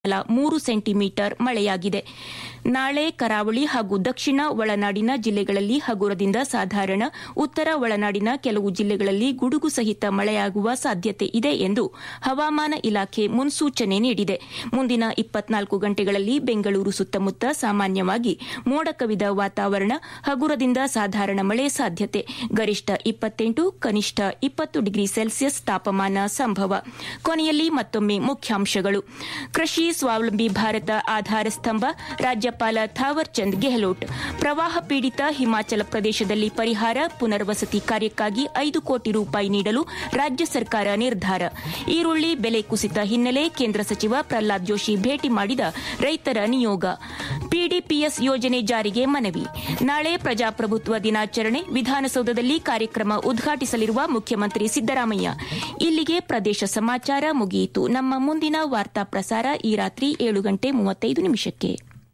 ತಲಾ ಮೂರು ಸೆಂಟಿಮೀಟರ್ ಮಳೆಯಾಗಿದೆ ನಾಳೆ ಕರಾವಳಿ ಹಾಗೂ ದಕ್ಷಿಣ ಒಳನಾಡಿನ ಜಿಲ್ಲೆಗಳಲ್ಲಿ ಹಗುರದಿಂದ ಸಾಧಾರಣ ಉತ್ತರ ಒಳನಾಡಿನ ಕೆಲವು ಜಿಲ್ಲೆಗಳಲ್ಲಿ ಗುಡುಗು ಸಹಿತ ಮಳೆಯಾಗುವ ಸಾಧ್ಯತೆ ಇದೆ ಎಂದು ಹವಾಮಾನ ಇಲಾಖೆ ಮುನ್ಸೂಚನೆ ನೀಡಿದೆ ಮುಂದಿನ ಇಪ್ಪತ್ನಾಲ್ಕು ಗಂಟೆಗಳಲ್ಲಿ ಬೆಂಗಳೂರು ಸುತ್ತಮುತ್ತ ಸಾಮಾನ್ಯವಾಗಿ ಮೋಡ ಕವಿದ ವಾತಾವರಣ ಹಗುರದಿಂದ ಸಾಧಾರಣ ಮಳೆ ಸಾಧ್ಯತೆ ಗರಿಷ್ಠ ಇಪ್ಪತ್ತೆಂಟು ಕನಿಷ್ಠ ಇಪ್ಪತ್ತು ಡಿಗ್ರಿ ಸೆಲ್ಸಿಯಸ್ ತಾಪಮಾನ ಸಂಭವ ಕೊನೆಯಲ್ಲಿ ಮತ್ತೊಮ್ಮೆ ಮುಖ್ಯಾಂಶಗಳು ಕೃಷಿ ಸ್ವಾವಲಂಬಿ ಭಾರತ ಆಧಾರ ಸ್ತಂಭ ರಾಜ್ಯಪಾಲ ಥಾವರ್ ಚಂದ್ ಗೆಹ್ಲೋಟ್ ಪ್ರವಾಹ ಪೀಡಿತ ಹಿಮಾಚಲ ಪ್ರದೇಶದಲ್ಲಿ ಪರಿಹಾರ ಪುನರ್ವಸತಿ ಕಾರ್ಯಕ್ಕಾಗಿ ಐದು ಕೋಟಿ ರೂಪಾಯಿ ನೀಡಲು ರಾಜ್ಯ ಸರ್ಕಾರ ನಿರ್ಧಾರ ಈರುಳ್ಳಿ ಬೆಲೆ ಕುಸಿತ ಹಿನ್ನೆಲೆ ಕೇಂದ್ರ ಸಚಿವ ಪ್ರಹ್ಲಾದ್ ಜೋಶಿ ಭೇಟಿ ಮಾಡಿದ ರೈತರ ನಿಯೋಗ ಪಿಡಿಪಿಎಸ್ ಯೋಜನೆ ಜಾರಿಗೆ ಮನವಿ ನಾಳೆ ಪ್ರಜಾಪ್ರಭುತ್ವ ದಿನಾಚರಣೆ ವಿಧಾನಸೌಧದಲ್ಲಿ ಕಾರ್ಯಕ್ರಮ ಉದ್ಘಾಟಿಸಲಿರುವ ಮುಖ್ಯಮಂತ್ರಿ ಸಿದ್ದರಾಮಯ್ಯ ಇಲ್ಲಿಗೆ ಪ್ರದೇಶ ಸಮಾಚಾರ ಮುಗಿಯಿತು ನಮ್ಮ ಮುಂದಿನ ವಾರ್ತಾ ಪ್ರಸಾರ ಈ ರಾತ್ರಿ ಏಳು ಗಂಟೆ ಮೂವತ್ತೈದು ನಿಮಿಷಕ್ಕೆ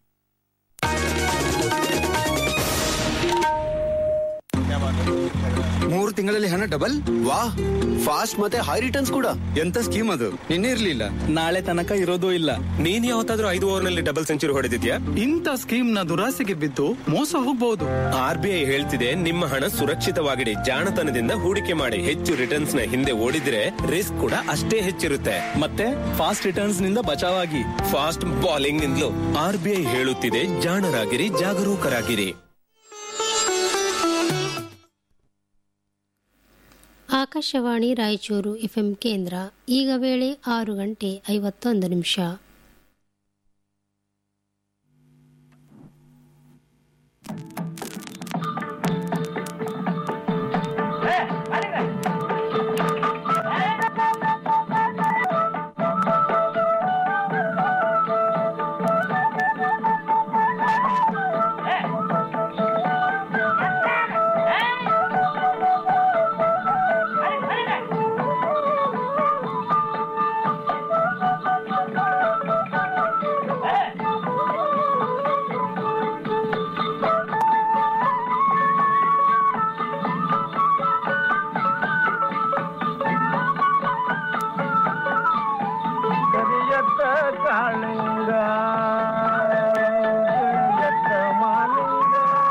ಮೂರು ತಿಂಗಳಲ್ಲಿ ಹಣ ಡಬಲ್ ವಾ ಫಾಸ್ಟ್ ಮತ್ತೆ ಹೈ ರಿಟರ್ನ್ಸ್ ಕೂಡ ಎಂತ ಸ್ಕೀಮ್ ಅದು ನಿನ್ನೆ ಇರ್ಲಿಲ್ಲ ನಾಳೆ ತನಕ ಇರೋದೂ ಇಲ್ಲ ನೀನ್ ಯಾವತ್ತಾದ್ರೂ ಐದು ಓವರ್ ನಲ್ಲಿ ಡಬಲ್ ಸೆಂಚುರಿ ಹೊಡೆದಿದ್ಯಾ ಇಂಥ ಸ್ಕೀಮ್ ನ ದುರಾಸೆಗೆ ಬಿದ್ದು ಮೋಸ ಹೋಗಬಹುದು ಆರ್ ಬಿ ಐ ಹೇಳ್ತಿದೆ ನಿಮ್ಮ ಹಣ ಸುರಕ್ಷಿತವಾಗಿಡಿ ಜಾಣತನದಿಂದ ಹೂಡಿಕೆ ಮಾಡಿ ಹೆಚ್ಚು ರಿಟರ್ನ್ಸ್ ನ ಹಿಂದೆ ಓಡಿದ್ರೆ ರಿಸ್ಕ್ ಕೂಡ ಅಷ್ಟೇ ಹೆಚ್ಚಿರುತ್ತೆ ಮತ್ತೆ ಫಾಸ್ಟ್ ರಿಟರ್ನ್ಸ್ ನಿಂದ ಬಚಾವಾಗಿ ಫಾಸ್ಟ್ ಬಾಲಿಂಗ್ ನಿಂದಲೂ ಆರ್ ಬಿ ಐ ಹೇಳುತ್ತಿದೆ ಜಾಣರಾಗಿರಿ ಜಾಗರೂಕರಾಗಿರಿ ಆಕಾಶವಾಣಿ ರಾಯಚೂರು ಎಫ್ಎಂ ಕೇಂದ್ರ ಈಗ ವೇಳೆ ಆರು ಗಂಟೆ ಐವತ್ತೊಂದು ನಿಮಿಷ ಕರಿಯತ್ತ ಕಾಳಿಂಗ ಕರಿಯತ್ತ ಮಾಲಿಂಗ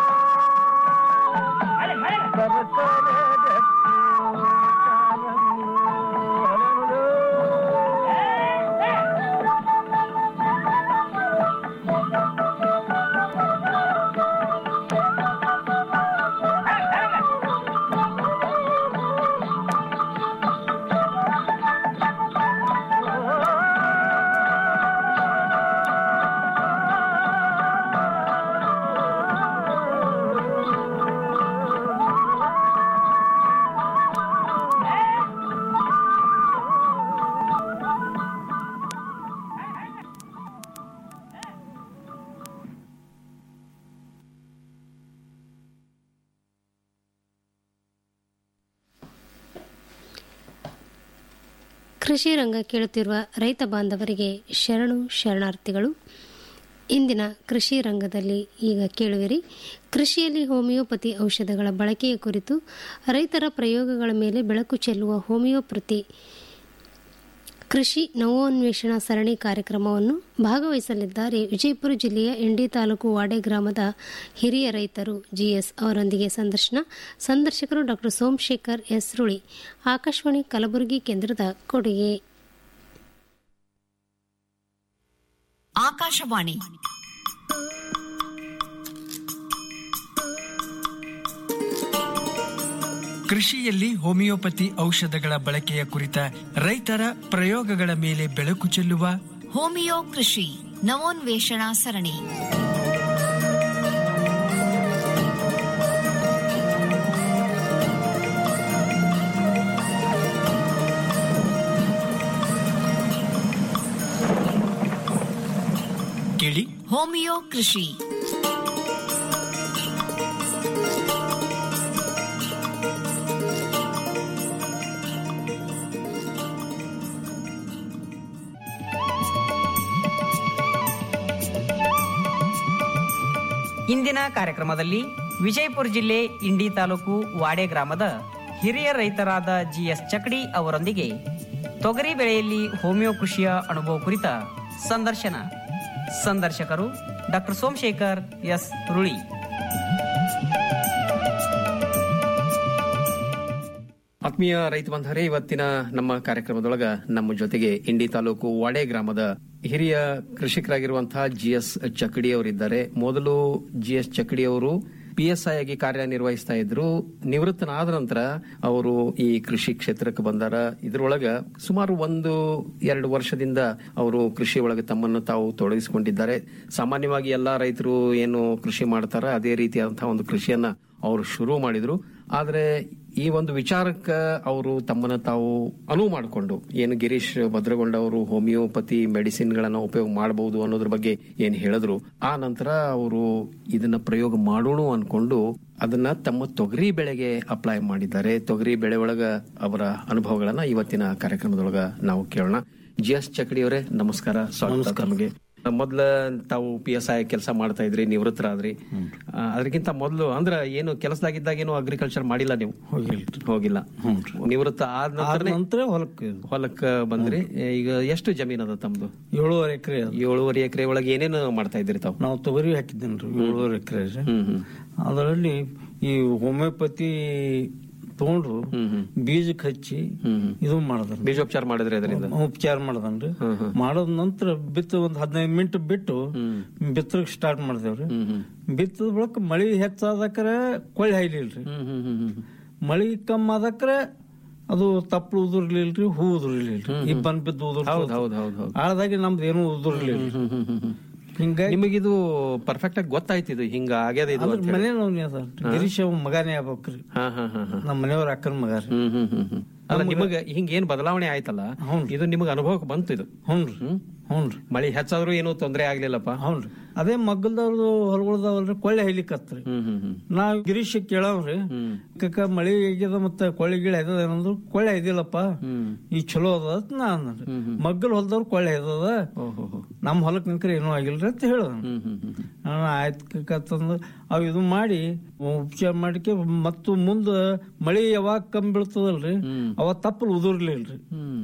ಸರಸರ ಗಟ್ಟಿ ಕಾಲಂದು ಹರಳು. ಕೃಷಿ ರಂಗ ಕೇಳುತ್ತಿರುವ ರೈತ ಬಾಂಧವರಿಗೆ ಶರಣು ಶರಣಾರ್ಥಿಗಳು ಇಂದಿನ ಕೃಷಿ ರಂಗದಲ್ಲಿ ಈಗ ಕೇಳುವಿರಿ ಕೃಷಿಯಲ್ಲಿ ಹೋಮಿಯೋಪತಿ ಔಷಧಗಳ ಬಳಕೆಯ ಕುರಿತು ರೈತರ ಪ್ರಯೋಗಗಳ ಮೇಲೆ ಬೆಳಕು ಚೆಲ್ಲುವ ಹೋಮಿಯೋಪತಿ ಕೃಷಿ ನವೋನ್ವೇಷಣಾ ಸರಣಿ ಕಾರ್ಯಕ್ರಮವನ್ನು ಭಾಗವಹಿಸಲಿದ್ದಾರೆ ವಿಜಯಪುರ ಜಿಲ್ಲೆಯ ಎಂಡಿ ತಾಲೂಕು ವಾಡೆ ಗ್ರಾಮದ ಹಿರಿಯ ರೈತರು ಜಿಎಸ್ ಅವರೊಂದಿಗೆ ಸಂದರ್ಶನ ಸಂದರ್ಶಕರು ಡಾಕ್ಟರ್ ಸೋಮಶೇಖರ್ ಎಸ್ ರುಳಿ ಆಕಾಶವಾಣಿ ಕಲಬುರಗಿ ಕೇಂದ್ರದ ಕೊಡುಗೆ ಆಕಾಶವಾಣಿ ಕೃಷಿಯಲ್ಲಿ ಹೋಮಿಯೋಪತಿ ಔಷಧಗಳ ಬಳಕೆಯ ಕುರಿತ ರೈತರ ಪ್ರಯೋಗಗಳ ಮೇಲೆ ಬೆಳಕು ಚೆಲ್ಲುವ ಹೋಮಿಯೋ ಕೃಷಿ ನವೋನ್ವೇಷಣಾ ಸರಣಿ ಕೇಳಿ ಹೋಮಿಯೋ ಕೃಷಿ ಇಂದಿನ ಕಾರ್ಯಕ್ರಮದಲ್ಲಿ ವಿಜಯಪುರ ಜಿಲ್ಲೆ ಇಂಡಿ ತಾಲೂಕು ವಾಡೆ ಗ್ರಾಮದ ಹಿರಿಯ ರೈತರಾದ ಜಿಎಸ್ ಚಕಡಿ ಅವರೊಂದಿಗೆ ತೊಗರಿ ಬೆಳೆಯಲ್ಲಿ ಹೋಮಿಯೋ ಕೃಷಿಯ ಅನುಭವ ಕುರಿತ ಸಂದರ್ಶನ ಸಂದರ್ಶಕರು ಡಾಕ್ಟರ್ ಸೋಮಶೇಖರ್ ಎಸ್ ರುಳಿ ಆತ್ಮೀಯ ರೈತ ಬಂಧವರೇ ಇವತ್ತಿನ ನಮ್ಮ ಕಾರ್ಯಕ್ರಮದೊಳಗ ನಮ್ಮ ಜೊತೆಗೆ ಇಂಡಿ ತಾಲೂಕು ವಾಡೆ ಗ್ರಾಮದ ಹಿರಿಯ ಕೃಷಿಕರಾಗಿರುವಂತಹ ಜಿ ಎಸ್ ಚಕಡಿ ಅವರಿದ್ದಾರೆ ಮೊದಲು ಜಿ ಎಸ್ ಚಕಡಿ ಅವರು ಪಿ ಎಸ್ ಐ ಆಗಿ ಕಾರ್ಯನಿರ್ವಹಿಸ್ತಾ ಇದ್ರು ನಿವೃತ್ತನಾದ ನಂತರ ಅವರು ಈ ಕೃಷಿ ಕ್ಷೇತ್ರಕ್ಕೆ ಬಂದಾರ ಇದ್ರೊಳಗ ಸುಮಾರು ಒಂದು ಎರಡು ವರ್ಷದಿಂದ ಅವರು ಕೃಷಿ ಒಳಗೆ ತಮ್ಮನ್ನು ತಾವು ತೊಡಗಿಸಿಕೊಂಡಿದ್ದಾರೆ ಸಾಮಾನ್ಯವಾಗಿ ಎಲ್ಲಾ ರೈತರು ಏನು ಕೃಷಿ ಮಾಡ್ತಾರ ಅದೇ ರೀತಿಯಾದಂತಹ ಒಂದು ಕೃಷಿಯನ್ನ ಅವರು ಶುರು ಮಾಡಿದ್ರು ಆದ್ರೆ ಈ ಒಂದು ವಿಚಾರಕ್ಕ ಅವರು ತಮ್ಮನ್ನ ತಾವು ಅನುವು ಮಾಡಿಕೊಂಡು ಏನು ಗಿರೀಶ್ ಭದ್ರಗೊಂಡ ಅವರು ಹೋಮಿಯೋಪತಿ ಮೆಡಿಸಿನ್ ಗಳನ್ನ ಉಪಯೋಗ ಮಾಡಬಹುದು ಅನ್ನೋದ್ರ ಬಗ್ಗೆ ಏನ್ ಹೇಳಿದ್ರು ಆ ನಂತರ ಅವರು ಇದನ್ನ ಪ್ರಯೋಗ ಮಾಡೋಣ ಅನ್ಕೊಂಡು ಅದನ್ನ ತಮ್ಮ ತೊಗರಿ ಬೆಳೆಗೆ ಅಪ್ಲೈ ಮಾಡಿದ್ದಾರೆ ತೊಗರಿ ಬೆಳೆ ಒಳಗ ಅವರ ಅನುಭವಗಳನ್ನ ಇವತ್ತಿನ ಕಾರ್ಯಕ್ರಮದೊಳಗ ನಾವು ಕೇಳೋಣ ಜಿ ಎಸ್ ಚಕಡಿ ಅವರೇ ನಮಸ್ಕಾರ ಸ್ವಾಗತ ತಮಗೆ ಮೊದ್ಲ ತಾವು ಪಿ ಎಸ್ ಐ ಕೆಲಸ ಮಾಡ್ತಾ ಇದ್ರಿ ನಿವೃತ್ತರಾದ್ರಿ ಆ, ಅದಕ್ಕಿಂತ ಮೊದಲು ಅಂದ್ರ ಏನು ಕೆಲಸದಾಗಿದ್ದಾಗ ಏನು ಅಗ್ರಿಕಲ್ಚರ್ ಮಾಡಿಲ್ಲ ನೀವು ಹೋಗಿಲ್ಲ ನಿವೃತ್ತ ಆದ ನಂತರ ನಂತರ ಹೊಲಕ್ಕೆ ಹೊಲಕ್ಕ ಬಂದ್ರಿ ಈಗ ಎಷ್ಟು ಜಮೀನ್ ಅದ ತಮ್ದು ಏಳುವರೆ ಎಕರೆ ಏಳುವರೆ ಎಕರೆ ಒಳಗೆ ಏನೇನು ಮಾಡ್ತಾ ಇದ್ರಿ ತಾವು ನಾವು ತೊಗರಿ ಹಾಕಿದ್ದೇನ್ರಿ ಏಳುವರೆ ಎಕರೆ ಅದರಲ್ಲಿ ಈ ಹೋಮಿಯೋಪತಿ ತಗೊಂಡು ಬೀಜಕ್ಕೆ ಹಚ್ಚಿ ಇದು ಮಾಡದ ಬೀಜೋಪಚಾರ ಮಾಡಿದ್ರಿ ಅದರಿಂದ ಉಪಚಾರ ಮಾಡದನ್ರಿ ಮಾಡದ ನಂತರ ಬಿತ್ತ ಒಂದ್ ಹದಿನೈದು ಮಿನಿಟ್ ಬಿಟ್ಟು ಬಿತ್ತಕ್ ಸ್ಟಾರ್ಟ್ ಮಾಡ್ದೇವ್ರಿ ಬಿತ್ತದ ಬಳಿಕ ಮಳಿ ಹೆಚ್ಚಾದಕ್ರ ಕೊಳ್ಳಿ ಹಾಯ್ಲಿಲ್ರಿ ಮಳಿ ಕಮ್ಮಿ ಆದಕ್ರ ಅದು ತಪ್ಪಲು ಉದುರ್ಲಿಲ್ರಿ ಹೂ ಉದುರ್ಲಿಲ್ರಿ ಇಬ್ಬನ್ ಬಿದ್ದು ಉದುರ್ ಹೌದ್ ಹೌದ್ ಹೌದ್ ಹೌದ್ ಆಳದಾಗಿ ನಮ್ದು ಏನು ಉದುರ್ಲಿಲ್ಲ ಹಿಂಗಾಗಿ ನಿಮಗಿದು ಪರ್ಫೆಕ್ಟ್ ಆಗಿ ಗೊತ್ತಾಯ್ತು ಇದು ಹಿಂಗ ಆಗ್ಯದ ಇದು ಅದ್ರ ಅಂತ ಹೇಳಿ. ಮನೆ ನೋವ್ನಿ ಅದ ಗಿರೀಶ್ ಅವ್ ಮಗಾನೇ ಆಗ್ಬೇಕ್ರಿ ಹಾ ಹಾ ಹಾ ಹಾ ನಮ್ಮ ಮನೆಯವ್ರ ಅಕ್ಕನ ಮಗ ರೀ ಹ್ಮ್ ಹ್ಮ್ ಹ್ಮ್ ಹ್ಮ್. ಅಲ್ಲ ನಿಮಗ ಹಿಂಗ ಏನ್ ಬದಲಾವಣೆ ಆಯ್ತಲ್ಲ ಇದು ನಿಮಗ ಅನುಭವಕ್ಕೆ ಬಂತು ಇದು ಹ್ಞೂನ್ರಿ ಹ್ಞೂನ್ರಿ ಮಳಿ ಹೆಚ್ಚಾದ್ರೂ ಏನು ತೊಂದರೆ ಆಗ್ಲಿಲ್ಲಪ್ಪ ಹ್ಞೂನ್ರಿ ಅದೇ ಮಗ್ಗಲ್ದವ್ರದ್ದು ಹೊರಗಳ್ದವಲ್ರಿ ಕೊಳ್ಳೆ heiಲಿಕತ್ರಿ ಹ್ಮ್ ಹ್ಮ್ ಹ್ಮ್ ನಾವ್ ಗಿರೀಶ್ ಕೇಳವ್ರಿ ಕಕ್ಕ ಮಳಿ ಆಗ್ಯದ ಮತ್ತ ಕೊಳ್ಳೆ ಗಿಳ ಐದದ ಏನಂದ್ರು ಕೊಳ್ಳೆ ಐದಿಲ್ಲಪ್ಪ ಈ ಚಲೋ ಅದ ಅಂತ ನಾ ಅಂದ್ರಿ ಮಗ್ಗಲ್ ಹೊಲದವ್ರು ಕೊಳ್ಳೆ ಐದದ ನಮ್ ಹೊಲಕ್ ನಿಂಕ್ರೆ ಏನೂ ಆಗಿಲ್ರಿ ಅಂತ ಹೇಳದ ಆಯ್ತು ಕಕ್ಕ ಅಂತಂದು ಅವ್ ಇದು ಮಾಡಿ ಉಪಚಾರ ಮಾಡಿಕೆ ಮತ್ತು ಮುಂದ ಮಳಿ ಯಾವಾಗ ಕಮ್ಮಿ ಬೀಳ್ತದಲ್ರಿ ಅವ ತಪ್ಪಲ್ ಉದುರ್ಲಿಲ್ರಿ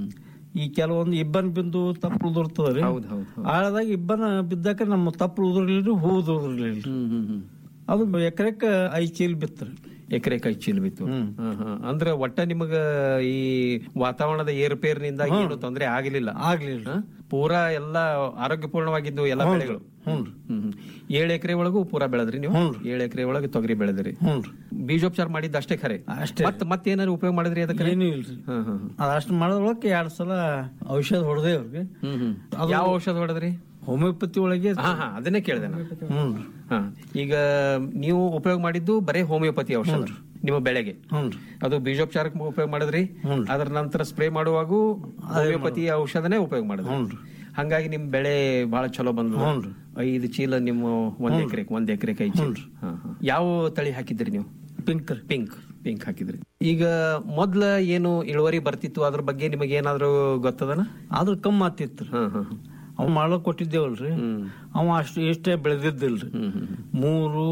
ಈ ಕೆಲವೊಂದು ಇಬ್ಬನ್ ಬಿಂದು ತಪ್ಪಲು ಉದುರ್ತದ್ರಿ ಆಳದಾಗ ಇಬ್ಬನ ಬಿದ್ದಾಕ ನಮ್ಮ ತಪ್ಪಲು ಉದುರ್ಲಿಲ್ರಿ ಹೂ ಉದುರ್ಲಿಲ್ರಿ ಅದು ಎಕರೆಕ ಐದ್ ಚೀಲ ಬಿತ್ತರಿ ಎಕರೆ ಕೈ ಚೀಲ ಬಿತ್ತು ಹಾ, ಹಾ. ಅಂದ್ರ ಒಟ್ಟ ನಿಮಗ ಈ ವಾತಾವರಣದ ಏರುಪೇರಿನಿಂದ ಏನು ತೊಂದರೆ ಆಗಲಿಲ್ಲ ಆಗ್ಲಿಲ್ಲ ಪೂರಾ ಎಲ್ಲಾ ಆರೋಗ್ಯಪೂರ್ಣವಾಗಿದ್ದು ಎಲ್ಲಾ ಬೆಳೆಗಳು ಹ್ಮ್ ಹ್ಮ್. ಏಳ್ ಎಕರೆ ಒಳಗೂ ಪೂರಾ ಬೆಳೆದ್ರಿ ನೀವು ಏಳ್ ಎಕರೆ ಒಳಗೆ ತೊಗರಿ ಬೆಳೆದ್ರಿ ಬೀಜೋಪಚಾರ ಮಾಡಿದ್ದು ಅಷ್ಟೇ ಖರೆ ಅಷ್ಟೇ. ಮತ್ ಮತ್ತೇನಾರು ಉಪಯೋಗ ಮಾಡಿದ್ರಿ ಅದಕ್ಕೆ ಏನೂ ಇಲ್ರಿ ಹಾ, ಹಾ, ಹಾ. ಅದಷ್ಟು ಮಾಡೋದ್ರೊಳಗೆ ಎರಡ್ ಸಲ ಔಷಧ ಹೊಡೆದೇ ಅವ್ರಿಗೆ ಹ್ಮ್ ಹ್ಮ್. ಯಾವ ಔಷಧ ಹೊಡೆದ್ರಿ ಹೋಮಿಯೋಪತಿ ಒಳಗೆ ಹಾ ಹಾ ಅದನ್ನೇ ಕೇಳಿದೆ ನಾನು. ಹ್ಮ್ ಹಾ ಈಗ ನೀವು ಉಪಯೋಗ ಮಾಡಿದ್ದು ಬರೇ ಹೋಮಿಯೋಪತಿ ಔಷಧ ನಿಮ್ಮ ಬೆಳೆಗೆ ಅದು ಬೀಜೋಪಚಾರಕ್ಕೆ ಉಪಯೋಗ ಮಾಡಿದ್ರಿ ಅದರ ನಂತರ ಸ್ಪ್ರೇ ಮಾಡುವಾಗೂ ಹೋಮಿಯೋಪತಿ ಔಷಧನೇ ಉಪಯೋಗ ಮಾಡಿದ್ರಿ ಹಂಗಾಗಿ ನಿಮ್ ಬೆಳೆ ಬಹಳ ಚಲೋ ಬಂದ ಐದು ಚೀಲ ನಿಮ್ಮ ಒಂದ್ ಎಕರೆ ಒಂದ್ ಎಕರೆ ಐದು ಚೀಲ ಹಾ, ಹಾ. ಯಾವ ತಳಿ ಹಾಕಿದ್ರಿ ನೀವು ಪಿಂಕ್ ಪಿಂಕ್ ಪಿಂಕ್ ಹಾಕಿದ್ರಿ ಈಗ ಮೊದ್ಲ ಏನು ಇಳುವರಿ ಬರ್ತಿತ್ತು ಅದ್ರ ಬಗ್ಗೆ ನಿಮಗೆ ಏನಾದ್ರು ಗೊತ್ತದನ ಆದ್ರ ಕಮ್ಮಿ ಆತಿತ್ತು ಹಾ ಹಾ ಅವ್ ಮಾಡಕ್ ಕೊಟ್ಟಿದ್ದೇವಲ್ರಿ ಅವ ಅಷ್ಟು ಇಷ್ಟೇ ಬೆಳೆದಿದ್ದಿಲ್ರಿ ಮೂರು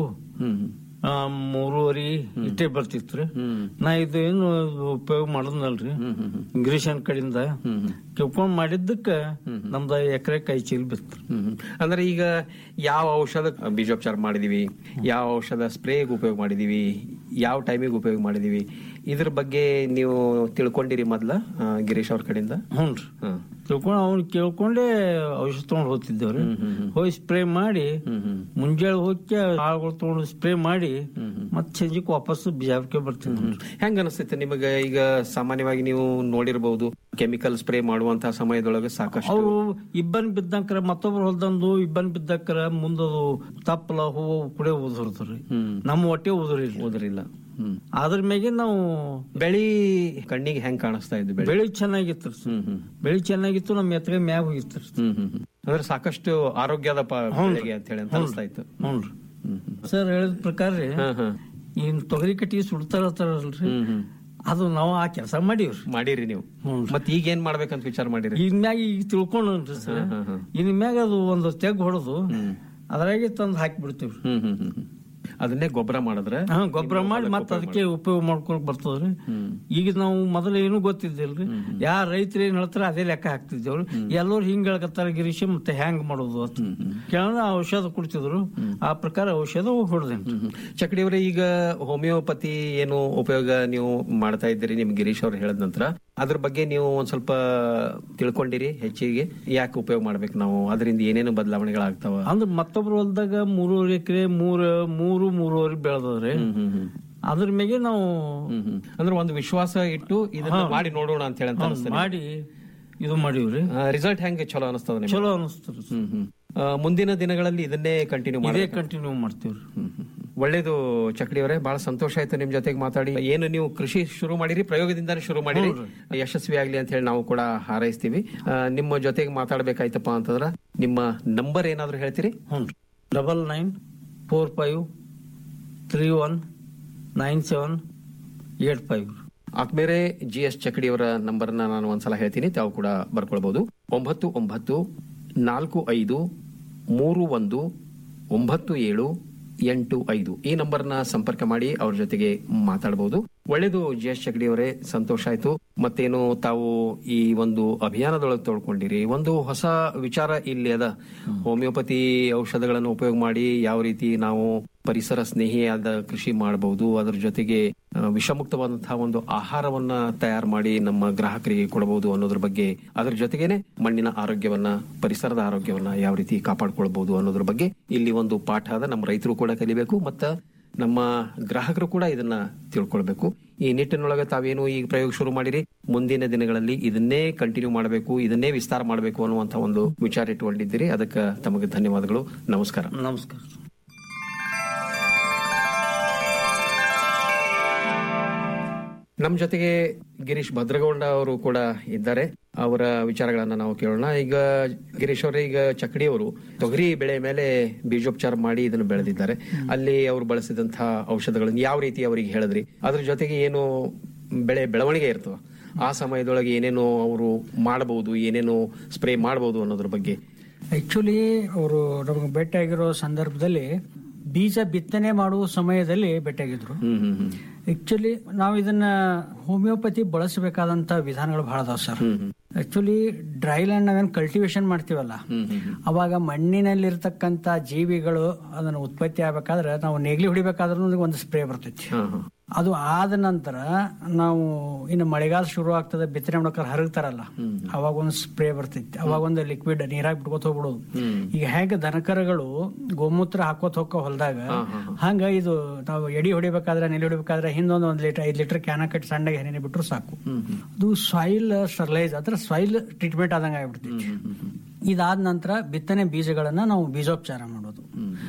ಆ, ಮೂರುವರಿ ಇಷ್ಟೇ ಬರ್ತಿತ್ರಿ ನಾ ಇದು ಏನು ಉಪಯೋಗ ಮಾಡದ್ನಲ್ರಿ ಇಂಗ್ರೀಷನ್ ಕಡೆಯಿಂದ ತಿಳ್ಕೊಂಡ್ ಮಾಡಿದ್ದಕ್ಕ ನಮ್ದ ಎಕರೆ ಕೈ ಚೀಲ ಬಿತ್ತು ಹ್ಮ್ ಹ್ಮ್. ಅಂದ್ರೆ ಈಗ ಯಾವ ಔಷಧ ಬೀಜೋಪಚಾರ ಮಾಡಿದೀವಿ ಯಾವ ಔಷಧ ಸ್ಪ್ರೇಗ್ ಉಪಯೋಗ ಮಾಡಿದೀವಿ ಯಾವ ಟೈಮಿಗೆ ಉಪಯೋಗ ಮಾಡಿದೀವಿ ಇದ್ರ ಬಗ್ಗೆ ನೀವು ತಿಳ್ಕೊಂಡಿರಿ ಮೊದ್ಲ ಆ, ಗಿರೀಶ್ ಅವ್ರ ಕಡೆಯಿಂದ ಹ್ಞೂನ್ರಿ ಹ್ಮ್. ತಿಳ್ಕೊಂಡ್ ಅವ್ನ ಕೇಳ್ಕೊಂಡೆ ಔಷಧ ತಗೊಂಡ್ ಹೋಗ್ತಿದ್ದೇವ್ರಿ ಹೋಗಿ ಸ್ಪ್ರೇ ಮಾಡಿ ಮುಂಜಾನೆ ಹೋಗಿ ಆಳುಗಳು ತಗೊಂಡು ಸ್ಪ್ರೇ ಮಾಡಿ ಮತ್ ಸಂಜೆಕ್ ವಾಪಸ್ ಬಿಜಾಪುರಕ್ಕೆ ಬರ್ತೀನಿ ಹೆಂಗ ಅನಿಸ್ತೈತೆ ನಿಮಗೆ ಈಗ ಸಾಮಾನ್ಯವಾಗಿ ನೀವು ನೋಡಿರಬಹುದು ಕೆಮಿಕಲ್ ಸ್ಪ್ರೇ ಮಾಡುವಂತಹ ಸಮಯದೊಳಗೆ ಸಾಕಷ್ಟು ಅವರು ಇಬ್ಬನ್ ಬಿದ್ದಂಕ್ರ ಮತ್ತೊಬ್ರು ಹೊಲ್ದಂದು ಇಬ್ಬನ್ ಬಿದ್ದಕ್ರ ಮುಂದದು ತಪ್ಪಲ ಹೂವು ಕುಡೆ ಉದುರ್ದ್ರಿ ನಮ್ಮ ಹೊಟ್ಟೆ ಉದುರಿಲ್ಲ ಓದರಿಲ್ಲ ಹ್ಮ್ ಅದ್ರ ಮ್ಯಾಗೆ ನಾವು ಬೆಳಿ ಕಣ್ಣಿಗೆ ಹೆಂಗ್ ಕಾಣಿಸ್ತಾ ಇದ್ದು ಬೆಳೆ ಬೆಳಿ ಚೆನ್ನಾಗಿತ್ತು ಬೆಳಿ ಚೆನ್ನಾಗಿತ್ತು ನಮ್ಮ ಎತ್ತಗೆ ಮ್ಯಾಗ ಹೋಗಿತ್ತು ಹ್ಮ್ ಹ್ಮ್ ಹ್ಮ್. ಅಂದ್ರೆ ಸಾಕಷ್ಟು ಆರೋಗ್ಯದ ಪ- ಬೆಳೆಗೆ ಅಂತ ಹೇಳಿ ಅಂತ ಅನಿಸ್ತಾ ಇತ್ತು ಹ್ಞೂನ್ರಿ ಸರ್ ಹೇಳಿದ ಪ್ರಕಾರ ರೀ ಈ ತೊಗರಿ ಕಟ್ಟಿಗೆ ಸುಡ್ತಾರಲ್ರಿ ಅದು ನಾವು ಆ ಕೆಲಸ ಮಾಡೀವ್ರಿ ಮಾಡಿರಿ ನೀವು ಮತ್ ಈಗ ಏನ್ ಮಾಡ್ಬೇಕಂತ ವಿಚಾರ ಮಾಡಿರಿ ಇನ್ ಮ್ಯಾಗ ಈಗ ತಿಳ್ಕೊಂಡ್ರಿ ಸರ್ ಇನ್ ಮ್ಯಾಗ ಅದು ಒಂದು ತೆಗ್ ಹೊಡೆದು ಅದ್ರಾಗೆ ತಂದು ಹಾಕಿ ಬಿಡ್ತೀವ್ರಿ ಹ್ಮ್ ಹ್ಮ್ ಹ್ಮ್ ಹ್ಮ್. ಅದನ್ನೇ ಗೊಬ್ಬರ ಮಾಡಿದ್ರೆ ಹಾ ಗೊಬ್ಬರ ಮಾಡಿ ಮತ್ತ ಅದಕ್ಕೆ ಉಪಯೋಗ ಮಾಡ್ಕೊಳಕ್ ಬರ್ತದ್ರಿ ಈಗ ನಾವು ಮೊದಲು ಏನು ಗೊತ್ತಿದ್ದಿಲ್ರಿ ಯಾರ ರೈತರು ಏನ್ ಹೇಳ್ತಾರ ಅದೇ ಲೆಕ್ಕ ಹಾಕ್ತಿದ್ದೇವ್ರಿ ಎಲ್ಲರೂ ಹಿಂಗ್ ಹೇಳ್ಕತ್ತಾರ ಗಿರೀಶ್ ಮತ್ತೆ ಹ್ಯಾಂಗ್ ಮಾಡೋದು ಅಂತ ಕೇಳೋಣ ಔಷಧ ಕೊಡ್ತಿದ್ರು ಆ ಪ್ರಕಾರ ಔಷಧ ಹೊಡೆದೇನ್ರಿ ಚಕಡಿ ಅವರೇ ಈಗ ಹೋಮಿಯೋಪತಿ ಏನು ಉಪಯೋಗ ನೀವು ಮಾಡ್ತಾ ಇದ್ದೀರಿ ನಿಮ್ ಗಿರೀಶ್ ಅವ್ರು ಹೇಳಿದ ನಂತರ ಅದ್ರ ಬಗ್ಗೆ ನೀವು ಒಂದ್ ಸ್ವಲ್ಪ ತಿಳ್ಕೊಂಡಿರಿ ಹೆಚ್ಚಿಗೆ ಯಾಕೆ ಉಪಯೋಗ ಮಾಡ್ಬೇಕು ನಾವು ಅದರಿಂದ ಏನೇನು ಬದಲಾವಣೆಗಳಾಗ್ತಾವ ಅಂದ್ರ ಮತ್ತೊಬ್ರು ಹೊಲ್ದಾಗ ಮೂರುವರೆ ಎಕರೆ ಮೂರ್ ಮೂರು ಮೂರುವರೆ ಬೆಳೆದವ್ರಿ ಅದ್ರ ಮೇಲೆ ನಾವು ಅಂದ್ರೆ ಒಂದು ವಿಶ್ವಾಸ ಇಟ್ಟು ಇದನ್ನ ಹಾ. ಮಾಡಿ ನೋಡೋಣ ಅಂತ ಹೇಳಿ ಅಂತ ಹಾ, ಅನಿಸ್ತದೆ. ಮಾಡಿ ಇದು ಮಾಡೀವ್ರಿ ರಿಸಲ್ಟ್ ಹೆಂಗೆ ಚಲೋ ಅನಿಸ್ತದ ನಿಮ್ಗೆ? ಚಲೋ ಅನಿಸ್ತದ ಹ್ಮ್ ಹ್ಮ್ ಆ, ಮುಂದಿನ ದಿನಗಳಲ್ಲಿ ಇದನ್ನೇ ಕಂಟಿನ್ಯೂ ಇದೇ ಮಾಡಿ ಕಂಟಿನ್ಯೂ ಮಾಡ್ತೀವ್ರಿ ಒಳ್ಳೇದು ಚಕಡಿ ಅವರೇ ಬಹಳ ಸಂತೋಷ ಆಯ್ತು ನಿಮ್ ಜೊತೆಗೆ ಮಾತಾಡಿ ಏನು ನೀವು ಕೃಷಿ ಶುರು ಮಾಡಿರಿ ಪ್ರಯೋಗದಿಂದಾನೇ ಶುರು ಮಾಡಿರಿ ಯಶಸ್ವಿ ಆಗ್ಲಿ ಅಂತ ಹೇಳಿ ನಾವು ಕೂಡ ಹಾರೈಸ್ತೀವಿ ಆ, ನಿಮ್ಮ ಜೊತೆಗೆ ಮಾತಾಡ್ಬೇಕಾಯ್ತಪ್ಪ ಅಂತಂದ್ರ ನಿಮ್ಮ ನಂಬರ್ ಏನಾದ್ರು ಹೇಳ್ತೀರಿ ಹ್ಞೂ double nine four five three one nine seven eight five ಆತ್ಮೇರೆ ಜಿ ಎಸ್ ಚಕಡಿ ಅವರ ನಂಬರ್ನ ನಾನು ಒಂದ್ಸಲ ಹೇಳ್ತೀನಿ ತಾವು ಕೂಡ ಬರ್ಕೊಳ್ಬಹುದು ಒಂಬತ್ತು ಒಂಬತ್ತು ನಾಲ್ಕು ಐದು ಮೂರು ಒಂದು ಒಂಬತ್ತು ಏಳು ಎಂಟು ಐದು ಈ ನಂಬರ್ನ ಸಂಪರ್ಕ ಮಾಡಿ ಅವ್ರ ಜೊತೆಗೆ ಮಾತಾಡಬಹುದು ಒಳ್ಳೇದು ಜಿ ಎಸ್ ಚಕಡಿ ಅವರೇ ಸಂತೋಷ ಆಯ್ತು ಮತ್ತೇನು ತಾವು ಈ ಒಂದು ಅಭಿಯಾನದೊಳಗೆ ತೊಳ್ಕೊಂಡಿರಿ ಒಂದು ಹೊಸ ವಿಚಾರ ಇಲ್ಲಿ ಅದ ಹೋಮಿಯೋಪತಿ ಔಷಧಗಳನ್ನು ಉಪಯೋಗ ಮಾಡಿ ಯಾವ ರೀತಿ ನಾವು ಪರಿಸರ ಸ್ನೇಹಿಯಾದ ಕೃಷಿ ಮಾಡಬಹುದು ಅದರ ಜೊತೆಗೆ ಆ, ವಿಷಮುಕ್ತವಾದಂತಹ ಒಂದು ಆಹಾರವನ್ನ ತಯಾರು ಮಾಡಿ ನಮ್ಮ ಗ್ರಾಹಕರಿಗೆ ಕೊಡಬಹುದು ಅನ್ನೋದ್ರ ಬಗ್ಗೆ ಅದರ ಜೊತೆಗೇನೆ ಮಣ್ಣಿನ ಆರೋಗ್ಯವನ್ನ ಪರಿಸರದ ಆರೋಗ್ಯವನ್ನ ಯಾವ ರೀತಿ ಕಾಪಾಡ್ಕೊಳ್ಬಹುದು ಅನ್ನೋದ್ರ ಬಗ್ಗೆ ಇಲ್ಲಿ ಒಂದು ಪಾಠ ಅದ ನಮ್ಮ ರೈತರು ಕೂಡ ಕಲಿಬೇಕು ಮತ್ತ ನಮ್ಮ ಗ್ರಾಹಕರು ಕೂಡ ಇದನ್ನ ತಿಳ್ಕೊಳ್ಬೇಕು ಈ ನಿಟ್ಟಿನೊಳಗೆ ತಾವೇನು ಈ ಪ್ರಯೋಗ ಶುರು ಮಾಡಿರಿ ಮುಂದಿನ ದಿನಗಳಲ್ಲಿ ಇದನ್ನೇ ಕಂಟಿನ್ಯೂ ಮಾಡಬೇಕು ಇದನ್ನೇ ವಿಸ್ತಾರ ಮಾಡಬೇಕು ಅನ್ನುವಂತ ಒಂದು ವಿಚಾರ ಇಟ್ಟುಕೊಂಡಿದ್ದೀರಿ ಅದಕ್ಕೆ ತಮಗೆ ಧನ್ಯವಾದಗಳು ನಮಸ್ಕಾರ ನಮಸ್ಕಾರ ನಮ್ಮ ಜೊತೆಗೆ ಗಿರೀಶ್ ಭದ್ರಗೌಡ ಅವರು ಕೂಡ ಇದ್ದಾರೆ ಅವರ ವಿಚಾರಗಳನ್ನ ನಾವು ಕೇಳೋಣ ಈಗ ಗಿರೀಶ್ ಅವರೇ ಈಗ ಚಕಡಿ ಅವರು ತೊಗರಿ ಬೆಳೆ ಮೇಲೆ ಬೀಜೋಪಚಾರ ಮಾಡಿ ಇದನ್ನು ಬೆಳೆದಿದ್ದಾರೆ ಅಲ್ಲಿ ಅವರು ಬಳಸಿದಂತಹ ಔಷಧಗಳನ್ನು ಯಾವ ರೀತಿ ಅವರಿಗೆ ಹೇಳಿದ್ರಿ ಅದ್ರ ಜೊತೆಗೆ ಏನು ಬೆಳೆ ಬೆಳವಣಿಗೆ ಇರ್ತವ ಆ ಸಮಯದೊಳಗೆ ಏನೇನು ಅವರು ಮಾಡಬಹುದು ಏನೇನು ಸ್ಪ್ರೇ ಮಾಡಬಹುದು ಅನ್ನೋದ್ರ ಬಗ್ಗೆ ಆಕ್ಚುಲಿ ಅವರು ನಮಗೆ ಭೇಟಿಯಾಗಿರೋ ಸಂದರ್ಭದಲ್ಲಿ ಬೀಜ ಬಿತ್ತನೆ ಮಾಡುವ ಸಮಯದಲ್ಲಿ ಭೇಟಿಯಾಗಿದ್ರು ಆಕ್ಚುಲಿ ನಾವು ಇದನ್ನ ಹೋಮಿಯೋಪತಿ ಬಳಸಬೇಕಾದಂತ ವಿಧಾನಗಳು ಬಹಳ ಅದಾವ ಸರ್ ಆಕ್ಚುಲಿ ಡ್ರೈ ಲ್ಯಾಂಡ್ ನಾವೇನ್ ಕಲ್ಟಿವೇಶನ್ ಮಾಡ್ತೀವಲ್ಲ ಅವಾಗ ಮಣ್ಣಿನಲ್ಲಿರ್ತಕ್ಕಂತ ಜೀವಿಗಳು ಅದನ್ನ ಉತ್ಪತ್ತಿ ಆಗ್ಬೇಕಾದ್ರೆ ನಾವು ನೇಗ್ಲಿ ಹೊಡಿಬೇಕಾದ್ರೂ ಒಂದು ಸ್ಪ್ರೇ ಬರ್ತೈತಿ ಅದು ಆದ ನಂತರ ನಾವು ಇನ್ನು ಮಳೆಗಾಲ ಶುರು ಆಗ್ತದೆ ಬಿತ್ತನೆ ಮಾಡ್ಬೇಕಾದ್ರೆ ಹರಗ್ತಾರಲ್ಲ ಅವಾಗ ಒಂದು ಸ್ಪ್ರೇ ಬರ್ತೈತಿ ಅವಾಗ ಒಂದು ಲಿಕ್ವಿಡ್ ನೀರಾಗಿ ಬಿಟ್ಕೋತ ಹೋಗ್ಬಿಡೋದು ಈಗ ಹೇಗೆ ದನಕರಗಳು ಗೋಮೂತ್ರ ಹಾಕೋತ ಹೋಗೋ ಹೊಲದಾಗ ಹಂಗ ಇದು ನಾವು ಎಡಿ ಹೊಡಿಬೇಕಾದ್ರೆ ನೆಲೆ ಹೊಡಿಬೇಕಾದ್ರೆ ಹಿಂದೊಂದು ಒಂದ್ ಲೀಟರ್ ಐದ್ ಲೀಟರ್ ಕ್ಯಾನ ಕಟ್ಟಿ ಸಣ್ಣಗೆ ಎಣ್ಣೆ ಬಿಟ್ರು ಸಾಕು ಅದು ಸಾಯಿಲ್ ಸ್ಟರ್ಲೈಸ್ ಅಂದ್ರೆ ಸಾಯಿಲ್ ಟ್ರೀಟ್ಮೆಂಟ್ ಆದಂಗ ಆಗ್ಬಿಡ್ತೈತಿ ಇದಾದ ನಂತರ ಬಿತ್ತನೆ ಬೀಜಗಳನ್ನ ನಾವು ಬೀಜೋಪಚಾರ ಮಾಡೋದು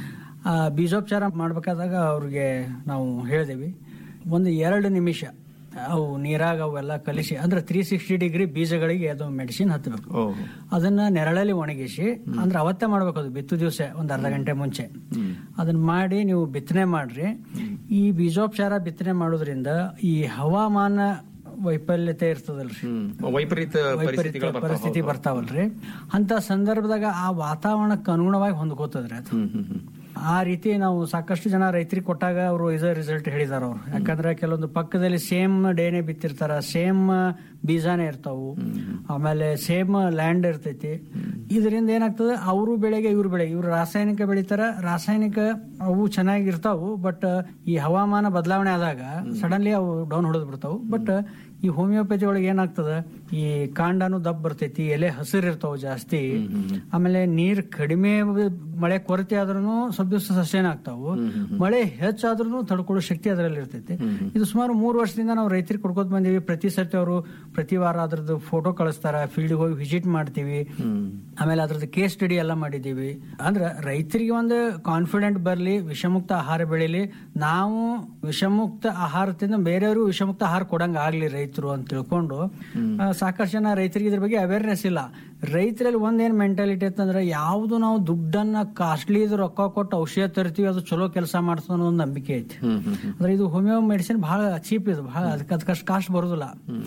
ಆ ಬೀಜೋಪಚಾರ ಮಾಡ್ಬೇಕಾದಾಗ ಅವ್ರಿಗೆ ನಾವು ಹೇಳಿದೇವಿ ಒಂದು ಎರಡು ನಿಮಿಷ ಅವು ನೀರಾಗ ಅವೆಲ್ಲ ಕಲಿಸಿ ಅಂದ್ರೆ ತ್ರೀ ಸಿಕ್ಸ್ಟಿ ಡಿಗ್ರಿ ಬೀಜಗಳಿಗೆ ಅದು ಮೆಡಿಸಿನ್ ಹತ್ತಬೇಕು ಅದನ್ನ ನೆರಳಲ್ಲಿ ಒಣಗಿಸಿ ಅಂದ್ರೆ ಅವತ್ತೇ ಮಾಡ್ಬೇಕು ಅದು ಬಿತ್ತು ದಿವಸ ಒಂದ್ ಅರ್ಧ ಗಂಟೆ ಮುಂಚೆ ಅದನ್ನ ಮಾಡಿ ನೀವು ಬಿತ್ತನೆ ಮಾಡ್ರಿ ಈ ಬೀಜೋಪಚಾರ ಬಿತ್ತನೆ ಮಾಡೋದ್ರಿಂದ ಈ ಹವಾಮಾನ ವೈಫಲ್ಯತೆ ಇರ್ತದಲ್ರಿ ವೈಪರೀತ ಪರಿಸ್ಥಿತಿಗಳು ಬರ್ತಾವ. ಪರಿಸ್ಥಿತಿ ಬರ್ತಾವಲ್ರಿ ಅಂತ ಸಂದರ್ಭದಾಗ ಆ ವಾತಾವರಣಕ್ಕೆ ಅನುಗುಣವಾಗಿ ಹೊಂದ್ಕೋತದ್ರಿ ಅದು ಆ ರೀತಿ ನಾವು ಸಾಕಷ್ಟು ಜನ ರೈತರಿಗೆ ಕೊಟ್ಟಾಗ ಅವರು ಇದೇ ರಿಸಲ್ಟ್ ಹೇಳಿದಾರ ಅವ್ರು ಯಾಕಂದ್ರೆ ಕೆಲವೊಂದು ಪಕ್ಕದಲ್ಲಿ ಸೇಮ್ ಡೇನೆ ಬಿತ್ತಿರ್ತಾರ ಸೇಮ್ ಬೀಜಾನೇ ಇರ್ತಾವು ಆಮೇಲೆ ಸೇಮ್ ಲ್ಯಾಂಡ್ ಇರ್ತೈತಿ ಇದರಿಂದ ಏನಾಗ್ತದೆ ಅವರು ಬೆಳೆಗೆ ಇವ್ರ ಬೆಳೆಗೆ ಇವ್ರು ರಾಸಾಯನಿಕ ಬೆಳಿತಾರ ರಾಸಾಯನಿಕ ಅವು ಚೆನ್ನಾಗಿ ಇರ್ತಾವು ಬಟ್ ಈ ಹವಾಮಾನ ಬದಲಾವಣೆ ಆದಾಗ ಸಡನ್ಲಿ ಅವು ಡೌನ್ ಹೊಡೆದ್ ಬಿಡ್ತಾವು ಬಟ್ ಈ ಹೋಮಿಯೋಪತಿ ಒಳಗೆ ಏನಾಗ್ತದ ಈ ಕಾಂಡನು ದಪ್ಪ ಬರ್ತೈತಿ ಎಲೆ ಹಸಿರು ಇರ್ತಾವ ಜಾಸ್ತಿ ಆಮೇಲೆ ನೀರ್ ಕಡಿಮೆ ಮಳೆ ಕೊರತೆ ಆದ್ರೂ ಸ್ವಲ್ಪ ದಿವಸ ಸಸ್ಟೈನ್ ಆಗ್ತಾವು ಮಳೆ ಹೆಚ್ಚಾದ್ರೂ ತಡ್ಕೊಳ್ಳೋ ಶಕ್ತಿ ಅದರಲ್ಲಿ ಇರ್ತೈತಿ ಇದು ಸುಮಾರು ಮೂರು ವರ್ಷದಿಂದ ನಾವು ರೈತರಿಗೆ ಕೊಡ್ಕೋತ ಬಂದೀವಿ ಪ್ರತಿ ಸರ್ತಿ ಅವರು ಪ್ರತಿ ವಾರ ಅದ್ರದ್ದು ಫೋಟೋ ಕಳಿಸ್ತಾರ ಫೀಲ್ಡ್ ಹೋಗಿ ವಿಸಿಟ್ ಮಾಡ್ತೀವಿ ಆಮೇಲೆ ಅದ್ರದ್ದು ಕೇಸ್ ಸ್ಟಡಿ ಎಲ್ಲ ಮಾಡಿದೀವಿ ಅಂದ್ರೆ ರೈತರಿಗೆ ಒಂದು ಕಾನ್ಫಿಡೆಂಟ್ ಬರ್ಲಿ ವಿಷಮುಕ್ತ ಆಹಾರ ಬೆಳಿಲಿ ನಾವು ವಿಷಮುಕ್ತ ಆಹಾರ ತಿಂದ ಬೇರೆಯವರು ವಿಷಮುಕ್ತ ಆಹಾರ ಕೊಡಂಗ ಆಗ್ಲಿ ರೈತರು ಅಂತ ತಿಳ್ಕೊಂಡು ಆ, ಸಾಕಷ್ಟು ಜನ ರೈತರಿಗೆ ಇದ್ರ ಬಗ್ಗೆ ಅವೇರ್ನೆಸ್ ಇಲ್ಲ ರೈತರಲ್ಲಿ ಒಂದೇನ್ ಮೆಂಟಾಲಿಟಿ ಅಂತಂದ್ರೆ ಯಾವ್ದು ನಾವು ದುಡ್ಡನ್ನ ಕಾಸ್ಟ್ಲಿ ರೊಕ್ಕ ಕೊಟ್ಟು ಔಷಧ ತರ್ತೀವಿ ಅದು ಚಲೋ ಕೆಲಸ ಮಾಡ್ತದೆ ಅನ್ನೋ ಒಂದು ನಂಬಿಕೆ ಐತಿ ಅಂದ್ರೆ ಇದು ಹೋಮಿಯೋ ಮೆಡಿಸಿನ್ ಬಹಳ ಚೀಪ್ ಇದು ಬಹಳ ಅದಕ್ಕೆ ಅದಕ್ಕಷ್ಟು ಕಾಸ್ಟ್ ಬರುದಿಲ್ಲ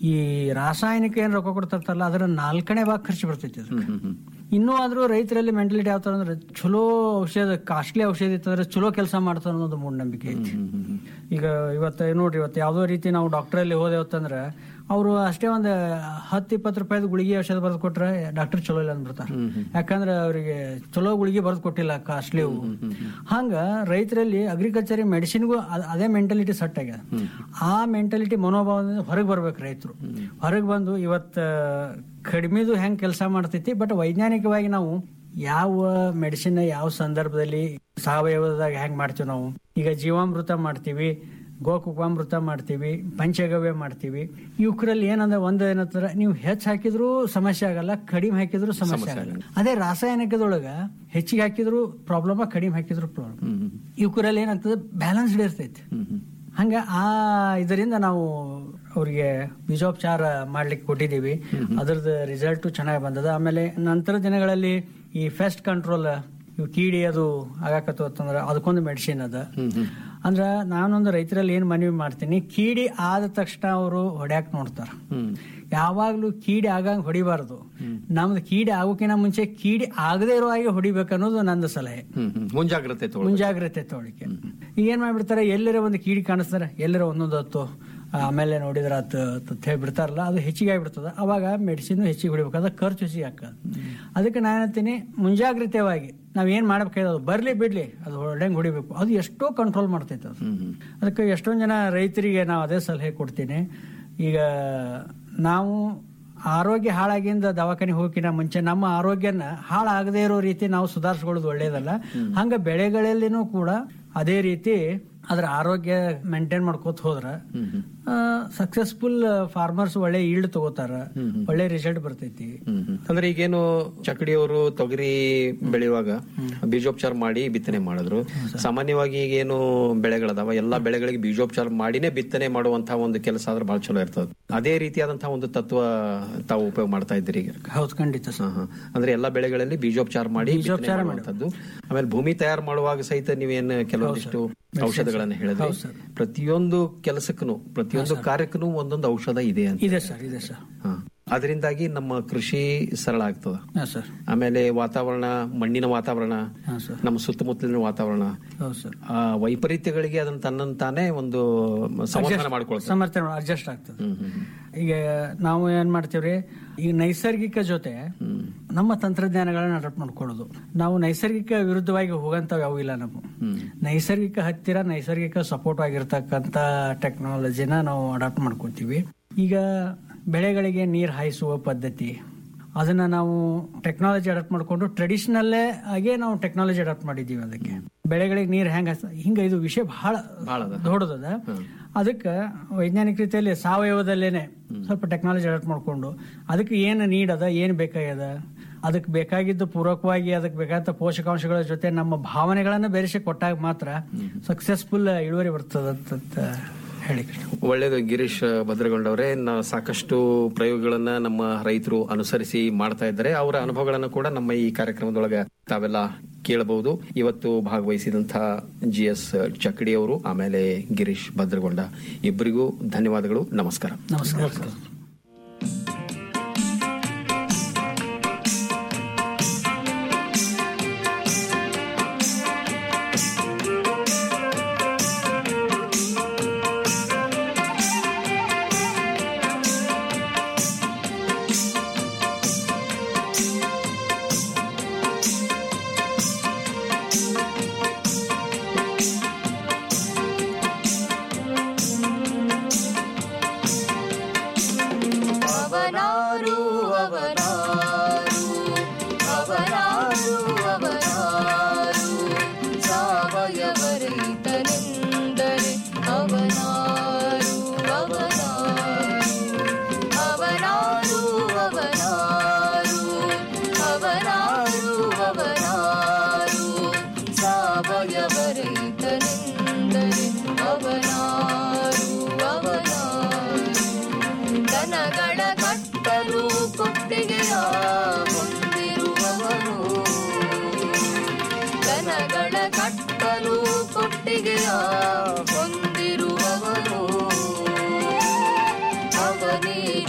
ಈ ರಾಸಾಯನಿಕ ಏನ್ ರೊಕ್ಕ ಕೊಡ್ತಿರ್ತಾರಲ್ಲ ಅದರ ನಾಲ್ಕನೇ ಭಾಗ ಖರ್ಚು ಬರ್ತೈತಿ ಅದಕ್ಕೆ ಇನ್ನೂ ಆದ್ರೂ ರೈತರಲ್ಲಿ ಮೆಂಟಾಲಿಟಿ ಯಾವ ತರ ಅಂದ್ರೆ ಚಲೋ ಔಷಧ ಕಾಸ್ಟ್ಲಿ ಔಷಧ ಇತ್ತಂದ್ರೆ ಚಲೋ ಕೆಲಸ ಮಾಡ್ತಾರ ಅನ್ನೋದು ಮೂಢನಂಬಿಕೆ ಐತಿ ಈಗ ಇವತ್ತು ನೋಡ್ರಿ ಇವತ್ತು ಯಾವ್ದೋ ರೀತಿ ನಾವು ಡಾಕ್ಟರ್ ಹೋದೇವತ್ತಂದ್ರೆ ಅವರು ಅಷ್ಟೇ ಒಂದು ಹತ್ತು ಇಪ್ಪತ್ತು ರೂಪಾಯಿದ ಗುಳಿಗೆ ಔಷಧ ಬರೆದು ಕೊಟ್ರೆ ಡಾಕ್ಟರ್ ಚಲೋ ಇಲ್ಲ ಅಂದ್ಬಿಡ್ತಾರೆ ಯಾಕಂದ್ರೆ ಅವರಿಗೆ ಚಲೋ ಗುಳಿಗೆ ಬರೆದು ಕೊಟ್ಟಿಲ್ಲ ಕಾಸ್ಟ್ಲಿ ಅವು ಹಂಗ ರೈತರಲ್ಲಿ ಅಗ್ರಿಕಲ್ಚರ್ ಮೆಡಿಸಿನ್ಗೂ ಅದೇ ಮೆಂಟಾಲಿಟಿ ಸೆಟ್ ಆಗ್ಯದ ಆ ಮೆಂಟಾಲಿಟಿ ಮನೋಭಾವದಿಂದ ಹೊರಗೆ ಬರ್ಬೇಕು ರೈತರು ಹೊರಗೆ ಬಂದು ಇವತ್ತ ಕಡಿಮೆದು ಹೆಂಗ್ ಕೆಲಸ ಮಾಡ್ತೈತಿ ಬಟ್ ವೈಜ್ಞಾನಿಕವಾಗಿ ನಾವು ಯಾವ ಮೆಡಿಸಿನ್ ಯಾವ ಸಂದರ್ಭದಲ್ಲಿ ಸಾವಯವದಾಗ ಹೆಂಗ್ ಮಾಡ್ತೀವಿ ನಾವು ಈಗ ಜೀವಾಮೃತ ಮಾಡ್ತೀವಿ ಗೋಕುಕಾಮೃತ ಮಾಡ್ತೀವಿ ಪಂಚಗವ್ಯ ಮಾಡ್ತೀವಿ ಇವಕ್ರಲ್ಲಿ ಏನಂದ್ರೆ ಒಂದು ಏನಂತಾರೆ ನೀವು ಹೆಚ್ಚು ಹಾಕಿದ್ರು ಸಮಸ್ಯೆ ಆಗಲ್ಲ ಕಡಿಮೆ ಹಾಕಿದ್ರು ಸಮಸ್ಯೆ ಆಗಲ್ಲ ಅದೇ ರಾಸಾಯನಿಕದೊಳಗ ಹೆಚ್ಚಿಗೆ ಹಾಕಿದ್ರು ಪ್ರಾಬ್ಲಮ್ ಕಡಿಮೆ ಹಾಕಿದ್ರು ಪ್ರಾಬ್ಲಮ್ ಇವಕ್ರಲ್ಲಿ ಏನಾಗ್ತದೆ ಬ್ಯಾಲೆನ್ಸ್ಡ್ ಇರ್ತೈತಿ ಹಂಗ ಆ ಇದರಿಂದ ನಾವು ಅವ್ರಿಗೆ ಬೀಜೋಪಚಾರ ಮಾಡ್ಲಿಕ್ಕೆ ಕೊಟ್ಟಿದ್ದೀವಿ ಅದ್ರದ್ದು ರಿಸಲ್ಟ್ ಚೆನ್ನಾಗಿ ಬಂದದ ಆಮೇಲೆ ನಂತರ ದಿನಗಳಲ್ಲಿ ಈ ಫೆಸ್ಟ್ ಕಂಟ್ರೋಲ್ ಇವು ಕೀಡಿ ಅದು ಆಗಾಕತ್ತು ಅಂತಂದ್ರೆ ಅದಕ್ಕೊಂದು ಮೆಡಿಸಿನ್ ಅದ ಅಂದ್ರ ನಾನೊಂದು ರೈತರಲ್ಲಿ ಏನ್ ಮನವಿ ಮಾಡ್ತೀನಿ ಕೀಡಿ ಆದ ತಕ್ಷಣ ಅವರು ಹೊಡ್ಯಾಕ್ ನೋಡ್ತಾರ ಯಾವಾಗ್ಲೂ ಕೀಡಿ ಆಗಂಗ್ ಹೊಡಿಬಾರ್ದು ನಮ್ದು ಕೀಡಿ ಆಗೋಕಿನ ಮುಂಚೆ ಕೀಡಿ ಆಗದೇ ಇರೋ ಹಾಗೆ ಹೊಡಿಬೇಕು ಅನ್ನೋದು ನಂದು ಸಲಹೆ ಮುಂಜಾಗ್ರತೆ ತಗೊಳ್ಳಿ. ಮುಂಜಾಗ್ರತೆ ತಗೊಳಿಕೆ ಈಗ ಏನ್ ಮಾಡ್ಬಿಡ್ತಾರೆ ಎಲ್ಲರ ಒಂದು ಕೀಡಿ ಕಾಣಿಸ್ತಾರೆ ಎಲ್ಲರ ಒಂದೊಂದು ಹೊತ್ತು ಆಮೇಲೆ ನೋಡಿದ್ರ ಆತ ಅಂತ ಹೇಳ್ಬಿಡ್ತಾರಲ್ಲ ಅದು ಹೆಚ್ಚಿಗೆ ಆಗಿಬಿಡ್ತದ ಅವಾಗ ಮೆಡಿಸಿನ್ ಹೆಚ್ಚಿಗೆ ಹೊಡಿಬೇಕಾದ ಖರ್ಚು ಹೆಚ್ಚಿಗೆ ಹಾಕದ ಅದಕ್ಕೆ ನಾನು ಹೇಳ್ತೀನಿ ಮುಂಜಾಗ್ರತೆವಾಗಿ ನಾವ್ ಏನ್ ಮಾಡ್ಬೇಕಾಯ್ತು ಅದು ಬರ್ಲಿ ಬಿಡ್ಲಿ ಅದು ಹೊಡೆಂಗ್ ಹೊಡಿಬೇಕು ಅದು ಎಷ್ಟೋ ಕಂಟ್ರೋಲ್ ಮಾಡ್ತೈತೆ ಅದು ಅದಕ್ಕೆ ಎಷ್ಟೊಂದ್ ಜನ ರೈತರಿಗೆ ನಾವು ಅದೇ ಸಲಹೆ ಕೊಡ್ತೀನಿ ಈಗ ನಾವು ಆರೋಗ್ಯ ಹಾಳಾಗಿಂದ ದವಾಖಾನೆ ಹೋಗಿನ ಮುಂಚೆ ನಮ್ಮ ಆರೋಗ್ಯನ ಹಾಳಾಗದೇ ಇರೋ ರೀತಿ ನಾವು ಸುಧಾರಿಸ್ಕೊಳ್ಳೋದು ಒಳ್ಳೇದಲ್ಲ ಹಂಗ ಬೆಳೆಗಳಲ್ಲಿನೂ ಕೂಡ ಅದೇ ರೀತಿ ಅದ್ರ ಆರೋಗ್ಯ ಮೇಂಟೈನ್ ಮಾಡ್ಕೋತ ಹೋದ್ರ ಸಕ್ಸಸ್ಫುಲ್ ಫಾರ್ಮರ್ಸ್ ಒಳ್ಳೆ ಈಲ್ಡ್ ತಗೋತಾರ ಒಳ್ಳೆ ರಿಸಲ್ಟ್ ಬರ್ತೈತಿ ಅಂದ್ರೆ ಈಗೇನು ಚಕಡಿಯವರು ತೊಗರಿ ಬೆಳೆಯುವಾಗ ಬೀಜೋಪಚಾರ ಮಾಡಿ ಬಿತ್ತನೆ ಮಾಡಿದ್ರು ಸಾಮಾನ್ಯವಾಗಿ ಈಗೇನು ಬೆಳೆಗಳದಾವ ಎಲ್ಲಾ ಬೆಳೆಗಳಿಗೆ ಬೀಜೋಪಚಾರ ಮಾಡಿನೇ ಬಿತ್ತನೆ ಮಾಡುವಂತಹ ಒಂದು ಕೆಲಸ ಆದ್ರೆ ಬಹಳ ಚಲೋ ಇರ್ತದೆ ಅದೇ ರೀತಿಯಾದಂತಹ ಒಂದು ತತ್ವ ತಾವು ಉಪಯೋಗ ಮಾಡ್ತಾ ಇದ್ದೀರಿ ಈಗ ಹೌದು ಖಂಡಿತ ಹಾ, ಹಾ. ಅಂದ್ರೆ ಎಲ್ಲಾ ಬೆಳೆಗಳಲ್ಲಿ ಬೀಜೋಪಚಾರ ಮಾಡಿ ಬೀಜೋಪಚಾರ ಮಾಡುವಂತದ್ದು ಆಮೇಲೆ ಭೂಮಿ ತಯಾರು ಮಾಡುವಾಗ ಸಹಿತ ನೀವೇನು ಕೆಲವೊಂದಿಷ್ಟು ಔಷಧಗಳನ್ನ ಹೇಳಿದ್ರಿ ಪ್ರತಿಯೊಂದು ಕೆಲಸಕ್ಕೂ ಪ್ರತಿಯೊಂದು ಕಾರ್ಯಕ್ಕೂ ಒಂದೊಂದು ಔಷಧ ಇದೆ ಅಂತ ಇದೆ ಸರ್ ಇದೆ ಸರ್ ಹಾ. ಅದರಿಂದಾಗಿ ನಮ್ಮ ಕೃಷಿ ಸರಳ ಆಗ್ತದ ಹಾ ಸರ್ ಆಮೇಲೆ ವಾತಾವರಣ ಮಣ್ಣಿನ ವಾತಾವರಣ ಹಾ ಸರ್ ನಮ್ಮ ಸುತ್ತಮುತ್ತಲಿನ ವಾತಾವರಣ ಹೌದು ಸರ್ ಆ ವೈಪರೀತ್ಯಗಳಿಗೆ ಅದನ್ನ ತನ್ನಂತಾನೆ ಒಂದು ಸಮಾಧಾನ ಮಾಡ್ಕೊಳ್ತಾರೆ ಸಮರ್ಥನೆ ಅಡ್ಜಸ್ಟ್ ಆಗ್ತದೆ ಈಗ ನಾವು ಏನ್ ಮಾಡ್ತೀವ್ರಿ ಈಗ ನೈಸರ್ಗಿಕ ಜೊತೆ ನಮ್ಮ ತಂತ್ರಜ್ಞಾನಗಳನ್ನ ಅಡಾಪ್ಟ್ ಮಾಡ್ಕೊಳ್ಳೋದು ನಾವು ನೈಸರ್ಗಿಕ ವಿರುದ್ಧವಾಗಿ ಹೋಗಂತವ್ ಯಾವ ಇಲ್ಲ ನಮ್ಮ ನೈಸರ್ಗಿಕ ಹತ್ತಿರ ನೈಸರ್ಗಿಕ ಸಪೋರ್ಟ್ ಆಗಿರ್ತಕ್ಕಂತ ಟೆಕ್ನಾಲಜಿನ ನಾವು ಅಡಾಪ್ಟ್ ಮಾಡ್ಕೊತೀವಿ ಈಗ ಬೆಳೆಗಳಿಗೆ ನೀರು ಹಾಯಿಸುವ ಪದ್ಧತಿ ಅದನ್ನ ನಾವು ಟೆಕ್ನಾಲಜಿ ಅಡಾಪ್ಟ್ ಮಾಡ್ಕೊಂಡು ಟ್ರೆಡಿಷನಲ್ಲೇ ಆಗೇ ನಾವು ಟೆಕ್ನಾಲಜಿ ಅಡಾಪ್ಟ್ ಮಾಡಿದೀವಿ ಅದಕ್ಕೆ ಬೆಳೆಗಳಿಗೆ ನೀರು ಹೆಂಗ ಹಿಂಗ ಇದು ವಿಷಯ ಬಹಳ ದೊಡ್ಡದದ ಅದಕ್ಕೆ ವೈಜ್ಞಾನಿಕ ರೀತಿಯಲ್ಲಿ ಸಾವಯವದಲ್ಲೇನೆ ಸ್ವಲ್ಪ ಟೆಕ್ನಾಲಜಿ ಅಡಾಪ್ಟ್ ಮಾಡ್ಕೊಂಡು ಅದಕ್ಕೆ ಏನು ನೀಡದ ಏನು ಬೇಕಾಗ್ಯದ ಅದಕ್ಕೆ ಬೇಕಾಗಿದ್ದು ಪೂರಕವಾಗಿ ಅದಕ್ಕೆ ಬೇಕಾದ ಪೋಷಕಾಂಶಗಳ ಜೊತೆ ನಮ್ಮ ಭಾವನೆಗಳನ್ನ ಬೆರೆಸಿ ಕೊಟ್ಟಾಗ ಮಾತ್ರ ಸಕ್ಸಸ್ಫುಲ್ ಇಳುವರಿ ಬರ್ತದಂತ ಹೇಳಿ ಒಳ್ಳೇದು ಗಿರೀಶ್ ಭದ್ರಗೊಂಡವ್ರೆ ನ- ಸಾಕಷ್ಟು ಪ್ರಯೋಗಗಳನ್ನ ನಮ್ಮ ರೈತರು ಅನುಸರಿಸಿ ಮಾಡ್ತಾ ಇದ್ದಾರೆ ಅವರ ಅನುಭವಗಳನ್ನ ಕೂಡ ನಮ್ಮ ಈ ಕಾರ್ಯಕ್ರಮದೊಳಗ ತಾವೆಲ್ಲ ಕೇಳಬಹುದು ಇವತ್ತು ಭಾಗವಹಿಸಿದಂತಹ ಜಿ ಎಸ್ ಚಕಡಿ ಅವರು ಆಮೇಲೆ ಗಿರೀಶ್ ಭದ್ರಗೊಂಡ ಇಬ್ಬರಿಗೂ ಧನ್ಯವಾದಗಳು ನಮಸ್ಕಾರ ನಮಸ್ಕಾರ ಅವರಾರು ಅವರಾರು ಅವರಾರು ಅವರಾರು ಸಾವಯವ ರೈತನೆಂದರೆ ಅವನಾರು ಅವರಾರು ಅವರಾರು ಅವರಾರು ಅವರಾರು ಅವರಾರು ಸಾವಯವ ರೈತನೆಂದರೆ ಅವನಾರು ಅವನಾರು ದನಗಳ ಕಟ್ಟಲು ಕೊಟ್ಟಿಗೆಯ ಹೊಂದಿರುವವನು ದನಗಳ ಕಟ್ಟಲು ಕೊಟ್ಟಿಗೆಯ ಹೊಂದಿರುವವನು ಅವನೇ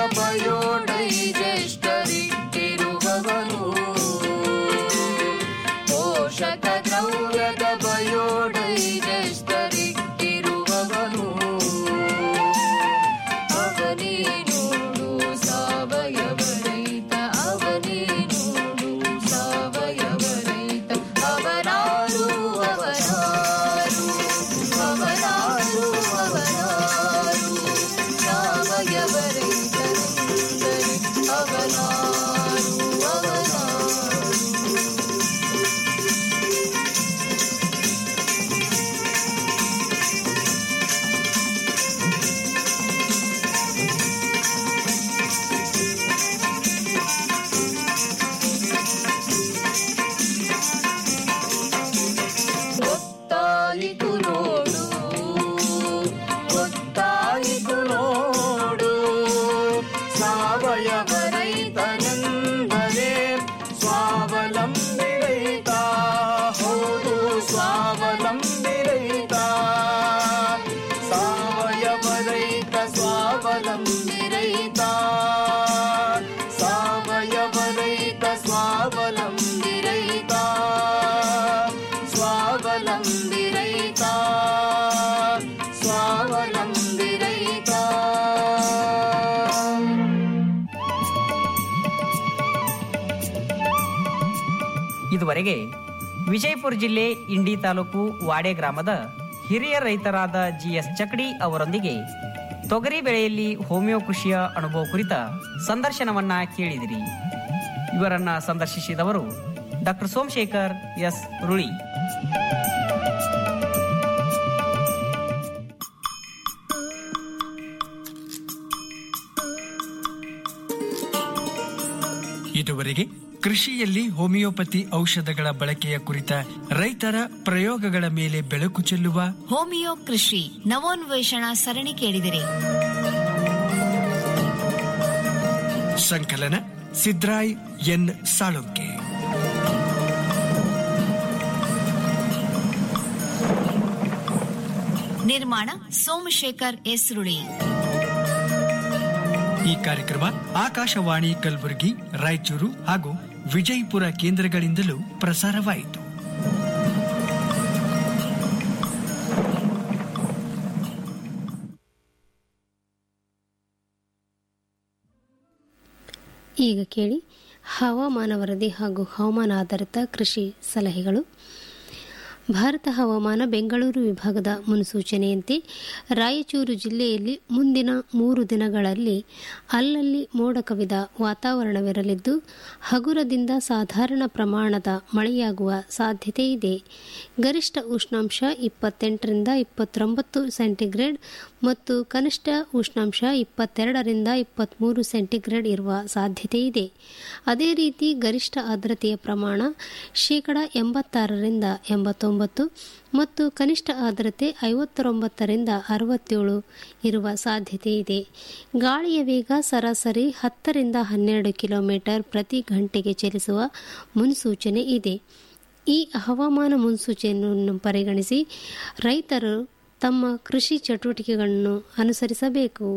ಬಯೋಡೈಜೆಸ್ಟರಿಟ್ಟಿರುವವನು ಪೋಷಕ ದ್ರವ್ಯದ ಬಯೋಡೈಜೆಸ್ಟರಿಟ್ಟಿರುವವನು ಅವನೇ ನೋಡು ಸಾವಯವ ರೈತ ಅವನೇ ನೋಡು ಸಾವಯವ ರೈತ ಅವರಾರು ಅವರಾರು ಅವರಾರು ಅವರಾರು ಸಾವಯವ ರೈತರೆಂದರೆ ಅವರಾರು ಅವರಾರು ಗೊತ್ತಾಯಿತು ನೋಡು ಗೊತ್ತಾಯಿತು ನೋಡು ಸಾವಯವ ರೈತನೆಂದರೆ ಸ್ವಾವಲಂಬಿ ರೈತ ಹೌದು ಸ್ವಾವಲಂಬಿ ರೈತ ಸಾವಯವ ರೈತ ಸ್ವಾವಲಂಬಿ ರೈತ ಸಾವಯವ ರೈತ ಸ್ವಾವಲಂಬಿ ರೈತ ಸ್ವಾವಲಂಬಿ ರೈತ ಸ್ವಾವಲಂಬಿ ರೈತ ಇದುವರೆಗೆ ವಿಜಯಪುರ ಜಿಲ್ಲೆ ಇಂಡಿ ತಾಲೂಕು ವಾಡೆ ಗ್ರಾಮದ ಹಿರಿಯ ರೈತರಾದ ಜಿಎಸ್ ಚಕಡಿ ಅವರೊಂದಿಗೆ ತೊಗರಿ ಬೆಳೆಯಲ್ಲಿ ಹೋಮಿಯೋ ಕೃಷಿಯ ಅನುಭವ ಕುರಿತ ಸಂದರ್ಶನವನ್ನ ಕೇಳಿದಿರಿ ಇವರನ್ನ ಸಂದರ್ಶಿಸಿದವರು ಡಾಕ್ಟರ್ ಸೋಮಶೇಖರ್ ಎಸ್ ರುಳಿ ಇದುವರೆಗೆ ಕೃಷಿಯಲ್ಲಿ ಹೋಮಿಯೋಪತಿ ಔಷಧಗಳ ಬಳಕೆಯ ಕುರಿತ ರೈತರ ಪ್ರಯೋಗಗಳ ಮೇಲೆ ಬೆಳಕು ಚೆಲ್ಲುವ ಹೋಮಿಯೋ ಕೃಷಿ ನವೋನ್ವೇಷಣಾ ಸರಣಿ ಕೇಳಿದಿರಿ ಸಂಕಲನ ಸಿದ್ರಾಯ್ ಎನ್ ಸಾಳುಂಕೆ ನಿರ್ಮಾಣ ಸೋಮಶೇಖರ್ ಎಸ್ ರುಳಿ ಈ ಕಾರ್ಯಕ್ರಮ ಆಕಾಶವಾಣಿ ಕಲಬುರಗಿ ರಾಯಚೂರು ಹಾಗೂ ವಿಜಯಪುರ ಕೇಂದ್ರಗಳಿಂದಲೂ ಪ್ರಸಾರವಾಯಿತು ಈಗ ಕೇಳಿ ಹವಾಮಾನ ವರದಿ ಹಾಗೂ ಹವಾಮಾನ ಆಧಾರಿತ ಕೃಷಿ ಸಲಹೆಗಳು ಭಾರತ ಹವಾಮಾನ ಬೆಂಗಳೂರು ವಿಭಾಗದ ಮುನ್ಸೂಚನೆಯಂತೆ ರಾಯಚೂರು ಜಿಲ್ಲೆಯಲ್ಲಿ ಮುಂದಿನ ಮೂರು ದಿನಗಳಲ್ಲಿ ಅಲ್ಲಲ್ಲಿ ಮೋಡ ಕವಿದ ವಾತಾವರಣವಿರಲಿದ್ದು ಹಗುರದಿಂದ ಸಾಧಾರಣ ಪ್ರಮಾಣದ ಮಳೆಯಾಗುವ ಸಾಧ್ಯತೆ ಇದೆ ಗರಿಷ್ಠ ಉಷ್ಣಾಂಶ ಇಪ್ಪತ್ತೆಂಟರಿಂದ ಇಪ್ಪತ್ತೊಂಬತ್ತು ಸೆಂಟಿಗ್ರೇಡ್ ಮತ್ತು ಕನಿಷ್ಠ ಉಷ್ಣಾಂಶ ಇಪ್ಪತ್ತೆರಡರಿಂದ ಇಪ್ಪತ್ತ್ಮೂರು ಸೆಂಟಿಗ್ರೇಡ್ ಇರುವ ಸಾಧ್ಯತೆ ಇದೆ ಅದೇ ರೀತಿ ಗರಿಷ್ಠ ಆರ್ದ್ರತೆಯ ಪ್ರಮಾಣ ಶೇಕಡ ಎಂಬತ್ತಾರರಿಂದ ಎಂಬತ್ತೊಂಬತ್ತು ಮತ್ತು ಕನಿಷ್ಠ ಆರ್ದ್ರತೆ ಐವತ್ತೊಂಬತ್ತರಿಂದ ಅರವತ್ತೇಳು ಇರುವ ಸಾಧ್ಯತೆ ಇದೆ ಗಾಳಿಯ ವೇಗ ಸರಾಸರಿ ಹತ್ತರಿಂದ ಹನ್ನೆರಡು ಕಿಲೋಮೀಟರ್ ಪ್ರತಿ ಗಂಟೆಗೆ ಚಲಿಸುವ ಮುನ್ಸೂಚನೆ ಇದೆ ಈ ಹವಾಮಾನ ಮುನ್ಸೂಚನೆಯನ್ನು ಪರಿಗಣಿಸಿ ರೈತರು ತಮ್ಮ ಕೃಷಿ ಚಟುವಟಿಕೆಗಳನ್ನು ಅನುಸರಿಸಬೇಕು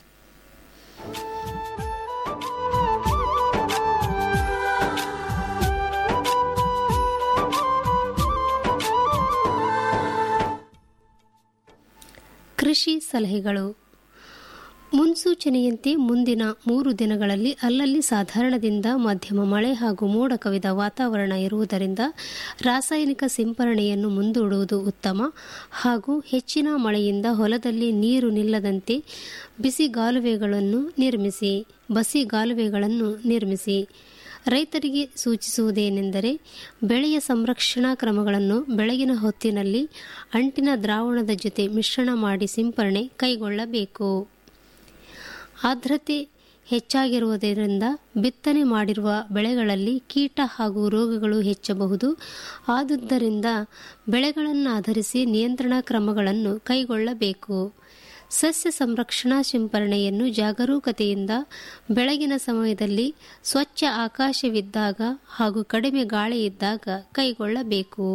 ಕೃಷಿ ಸಲಹೆಗಳು ಮುನ್ಸೂಚನೆಯಂತೆ ಮುಂದಿನ ಮೂರು ದಿನಗಳಲ್ಲಿ ಅಲ್ಲಲ್ಲಿ ಸಾಧಾರಣದಿಂದ ಮಧ್ಯಮ ಮಳೆ ಹಾಗೂ ಮೋಡ ಕವಿದ ವಾತಾವರಣ ಇರುವುದರಿಂದ ರಾಸಾಯನಿಕ ಸಿಂಪರಣೆಯನ್ನು ಮುಂದೂಡುವುದು ಉತ್ತಮ ಹಾಗೂ ಹೆಚ್ಚಿನ ಮಳೆಯಿಂದ ಹೊಲದಲ್ಲಿ ನೀರು ನಿಲ್ಲದಂತೆ ಬಿಸಿಗಾಲುವೆಗಳನ್ನು ನಿರ್ಮಿಸಿ ಬಸಿಗಾಲುವೆಗಳನ್ನು ನಿರ್ಮಿಸಿ ರೈತರಿಗೆ ಸೂಚಿಸುವುದೇನೆಂದರೆ ಬೆಳೆಯ ಸಂರಕ್ಷಣಾ ಕ್ರಮಗಳನ್ನು ಬೆಳಗಿನ ಹೊತ್ತಿನಲ್ಲಿ ಅಂಟಿನ ದ್ರಾವಣದ ಜೊತೆ ಮಿಶ್ರಣ ಮಾಡಿ ಸಿಂಪರಣೆ ಕೈಗೊಳ್ಳಬೇಕು ಆರ್ದ್ರತೆ ಹೆಚ್ಚಾಗಿರುವುದರಿಂದ ಬಿತ್ತನೆ ಮಾಡಿರುವ ಬೆಳೆಗಳಲ್ಲಿ ಕೀಟ ಹಾಗೂ ರೋಗಗಳು ಹೆಚ್ಚಬಹುದು ಆದುದರಿಂದ ಬೆಳೆಗಳನ್ನು ಆಧರಿಸಿ ನಿಯಂತ್ರಣ ಕ್ರಮಗಳನ್ನು ಕೈಗೊಳ್ಳಬೇಕು ಸಸ್ಯ ಸಂರಕ್ಷಣಾ ಸಿಂಪರಣೆಯನ್ನು ಜಾಗರೂಕತೆಯಿಂದ ಬೆಳಗಿನ ಸಮಯದಲ್ಲಿ ಸ್ವಚ್ಛ ಆಕಾಶವಿದ್ದಾಗ ಹಾಗೂ ಕಡಿಮೆ ಗಾಳಿ ಇದ್ದಾಗ ಕೈಗೊಳ್ಳಬೇಕು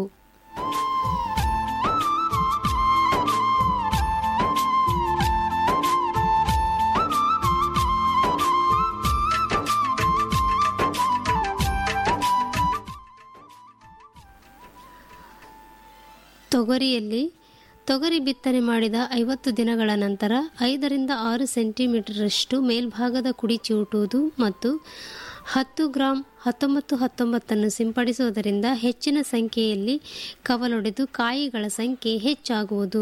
ತೊಗರಿಯಲ್ಲಿ ತೊಗರಿ ಬಿತ್ತನೆ ಮಾಡಿದ ಐವತ್ತು ದಿನಗಳ ನಂತರ ಐದರಿಂದ ಆರು ಸೆಂಟಿಮೀಟರಷ್ಟು ಮೇಲ್ಭಾಗದ ಕುಡಿ ಚಿವುಟುವುದು ಮತ್ತು ಹತ್ತು ಗ್ರಾಂ ಹತ್ತೊಂಬತ್ತು ಹತ್ತೊಂಬತ್ತನ್ನು ಸಿಂಪಡಿಸುವುದರಿಂದ ಹೆಚ್ಚಿನ ಸಂಖ್ಯೆಯಲ್ಲಿ ಕವಲೊಡೆದು ಕಾಯಿಗಳ ಸಂಖ್ಯೆ ಹೆಚ್ಚಾಗುವುದು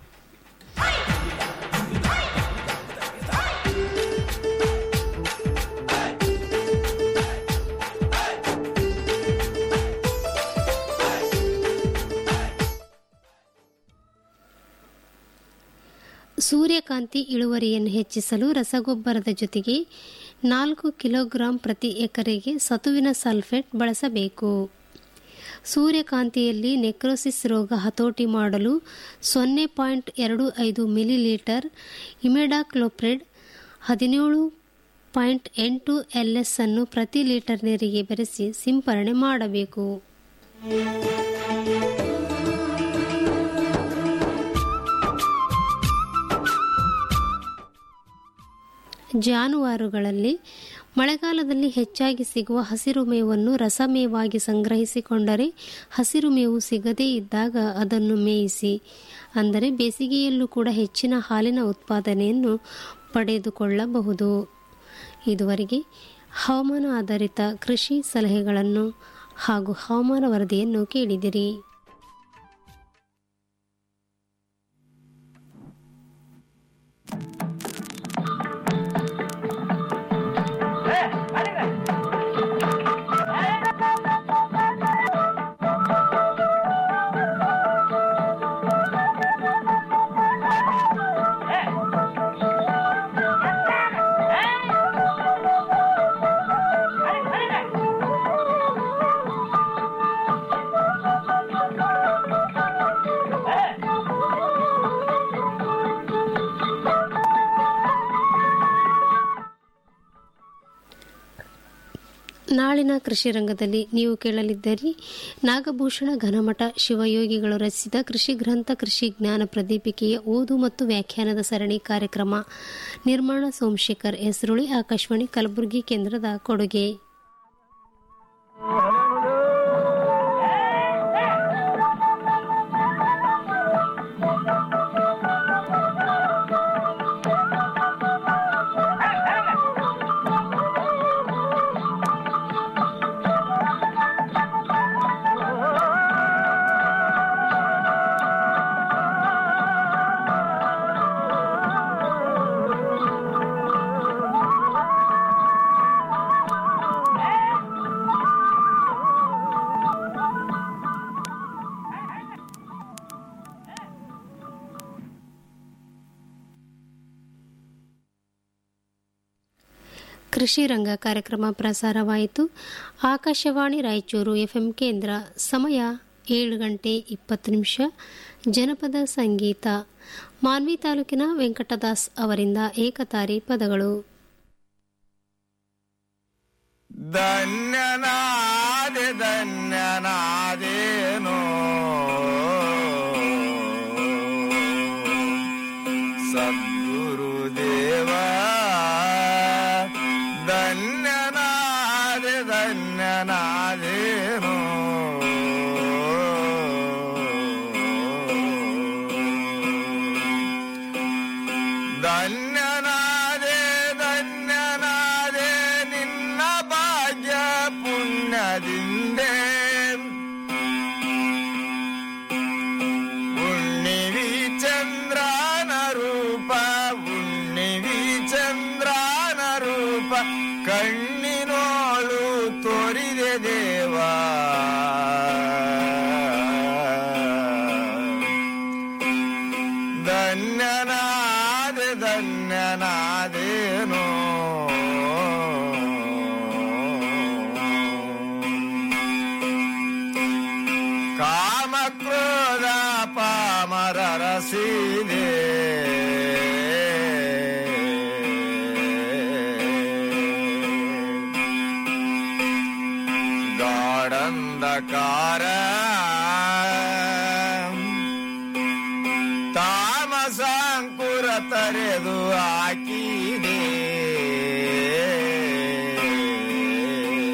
ಸೂರ್ಯಕಾಂತಿ ಇಳುವರಿಯನ್ನು ಹೆಚ್ಚಿಸಲು ರಸಗೊಬ್ಬರದ ಜೊತೆಗೆ ನಾಲ್ಕು ಕಿಲೋಗ್ರಾಂ ಪ್ರತಿ ಎಕರೆಗೆ ಸತುವಿನ ಸಲ್ಫೇಟ್ ಬಳಸಬೇಕು ಸೂರ್ಯಕಾಂತಿಯಲ್ಲಿ ನೆಕ್ರೋಸಿಸ್ ರೋಗ ಹತೋಟಿ ಮಾಡಲು ಸೊನ್ನೆ ಪಾಯಿಂಟ್ ಎರಡು ಐದು ಮಿಲಿಲೀಟರ್ ಇಮೆಡಾಕ್ಲೋಪ್ರೆಡ್ ಹದಿನೇಳು ಪಾಯಿಂಟ್ ಎಂಟು ಎಲ್ ಎಸ್ ಅನ್ನು ಪ್ರತಿ ಲೀಟರ್ ನೀರಿಗೆ ಬೆರೆಸಿ ಸಿಂಪರಣೆ ಮಾಡಬೇಕು ಜಾನುವಾರುಗಳಲ್ಲಿ ಮಳೆಗಾಲದಲ್ಲಿ ಹೆಚ್ಚಾಗಿ ಸಿಗುವ ಹಸಿರು ಮೇವನ್ನು ರಸಮೇವಾಗಿ ಸಂಗ್ರಹಿಸಿಕೊಂಡರೆ ಹಸಿರು ಮೇವು ಸಿಗದೇ ಇದ್ದಾಗ ಅದನ್ನು ಮೇಯಿಸಿ ಅಂದರೆ ಬೇಸಿಗೆಯಲ್ಲೂ ಕೂಡ ಹೆಚ್ಚಿನ ಹಾಲಿನ ಉತ್ಪಾದನೆಯನ್ನು ಪಡೆದುಕೊಳ್ಳಬಹುದು ಇದುವರೆಗೆ ಹವಾಮಾನ ಆಧಾರಿತ ಕೃಷಿ ಸಲಹೆಗಳನ್ನು ಹಾಗೂ ಹವಾಮಾನ ವರದಿಯನ್ನು ಕೇಳಿದಿರಿ ನಾಳಿನ ಕೃಷಿ ರಂಗದಲ್ಲಿ ನೀವು ಕೇಳಲಿದ್ದೀರಿ ನಾಗಭೂಷಣ ಘನಮಠ ಶಿವಯೋಗಿಗಳು ರಚಿಸಿದ ಕೃಷಿ ಗ್ರಂಥ ಕೃಷಿ ಜ್ಞಾನ ಪ್ರದೀಪಿಕೆಯ ಓದು ಮತ್ತು ವ್ಯಾಖ್ಯಾನದ ಸರಣಿ ಕಾರ್ಯಕ್ರಮ ನಿರ್ಮಾಣ ಸೋಮಶೇಖರ್ ಹೆಸರುಳಿ ಆಕಾಶವಾಣಿ ಕಲಬುರಗಿ ಕೇಂದ್ರದ ಕೊಡುಗೆ ಕೃಷಿ ರಂಗ ಕಾರ್ಯಕ್ರಮ ಪ್ರಸಾರವಾಯಿತು ಆಕಾಶವಾಣಿ ರಾಯಚೂರು ಎಫ್ಎಂ ಕೇಂದ್ರ ಸಮಯ ಏಳು ಗಂಟೆ ಇಪ್ಪತ್ತು ನಿಮಿಷ ಜನಪದ ಸಂಗೀತ ಮಾನ್ವಿ ತಾಲೂಕಿನ ವೆಂಕಟದಾಸ್ ಅವರಿಂದ ಏಕತಾರಿ ಪದಗಳು ಧನ್ಯನಾದೆ ಧನ್ಯನಾದೇನೋ ಸದ್ಗುರುದೇವ ಧನ್ಯನಾದೆ ಧನ್ಯನಾದೇನೋ ಧನ್ಯನಾದೆ ಧನ್ಯನಾದೆ ನಿನ್ನ ಭಾಗ್ಯ ಪುಣ್ಯದಿಂದೆ ಉಣ್ಣಿವಿ ಚಂದ್ರನ ರೂಪ ಉಣ್ಣಿವಿ ಚಂದ್ರನ ರೂಪ ಕಣ್ಣಿನೋಳು ತೋರಿದೆ ದೇವಾ ಧನ್ಯನಾದೆ ಧನ್ಯನಾದೇನೋ ಕಾಮ ಕ್ರೋಧ ಪಾಮರರ ಸೀದೆ ಗಾಢಂಧಕಾರ ತಾಮಸಾಂಕುರ ತರೆದು ಹಾಕಿದೆ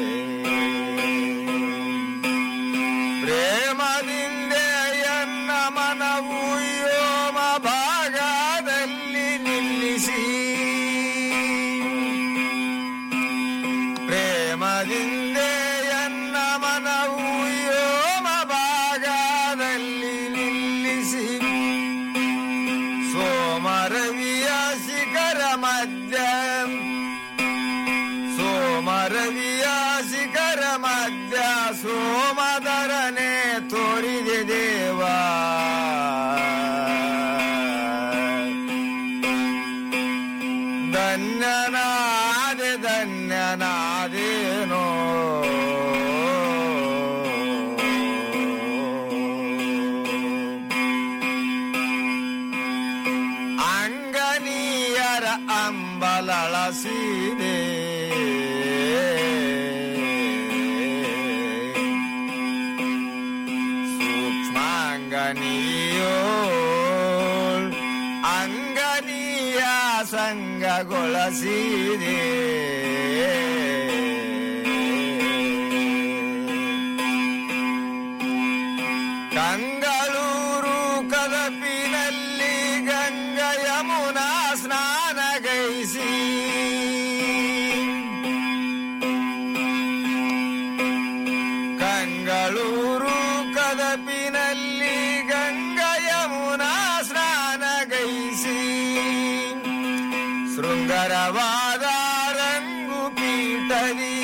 ಪ್ರೇಮದಿಂದ ಎನ್ನ ಧನ್ಯನಾದರನೆ ತೋರಿದೆ ದೇವ ಧನ್ಯನಾದೆ ಧನ್ಯನಾದೇನೋ ಅಂಗನೀಯರ ಅಂಬಲಳಸಿದೆ ಸೂಕ್ಷ್ಮಾಂಗನೀಯೋ ಅಂಗನೀಯ ಸಂಗಗೊಳಿಸಿದೆ ಕಂಗಳೂರು ಕದಪಿನಲ್ಲಿ ಗಂಗ ಯಮುನಾ ಸ್ನಾನಗೈಸಿ ಕಂಗಳೂರು ಕದಪಿನಲ್ಲಿ ಗಂಗ ಯಮುನಾ ಸ್ನಾನಗೈಸಿ ಶೃಂಗರವಾದ ರಂಗು ಪೀಠದಿ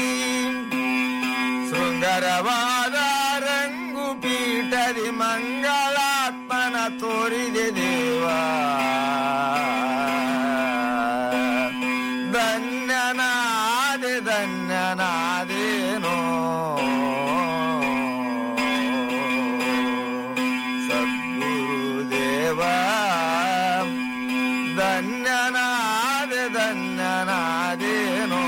ಶೃಂಗರವಾದ ರಂಗು ಪೀಠದಿ ಮಂಗಳಾತ್ಮನ ತೋರಿದೆ ದೇವ ಧನ್ಯನಾದೆ ಧನ್ಯನಾದೇನೋ ಸದ್ಗುರುದೇವ ಧನ್ಯನಾದೆ ಧನ್ಯನಾದೇನೋ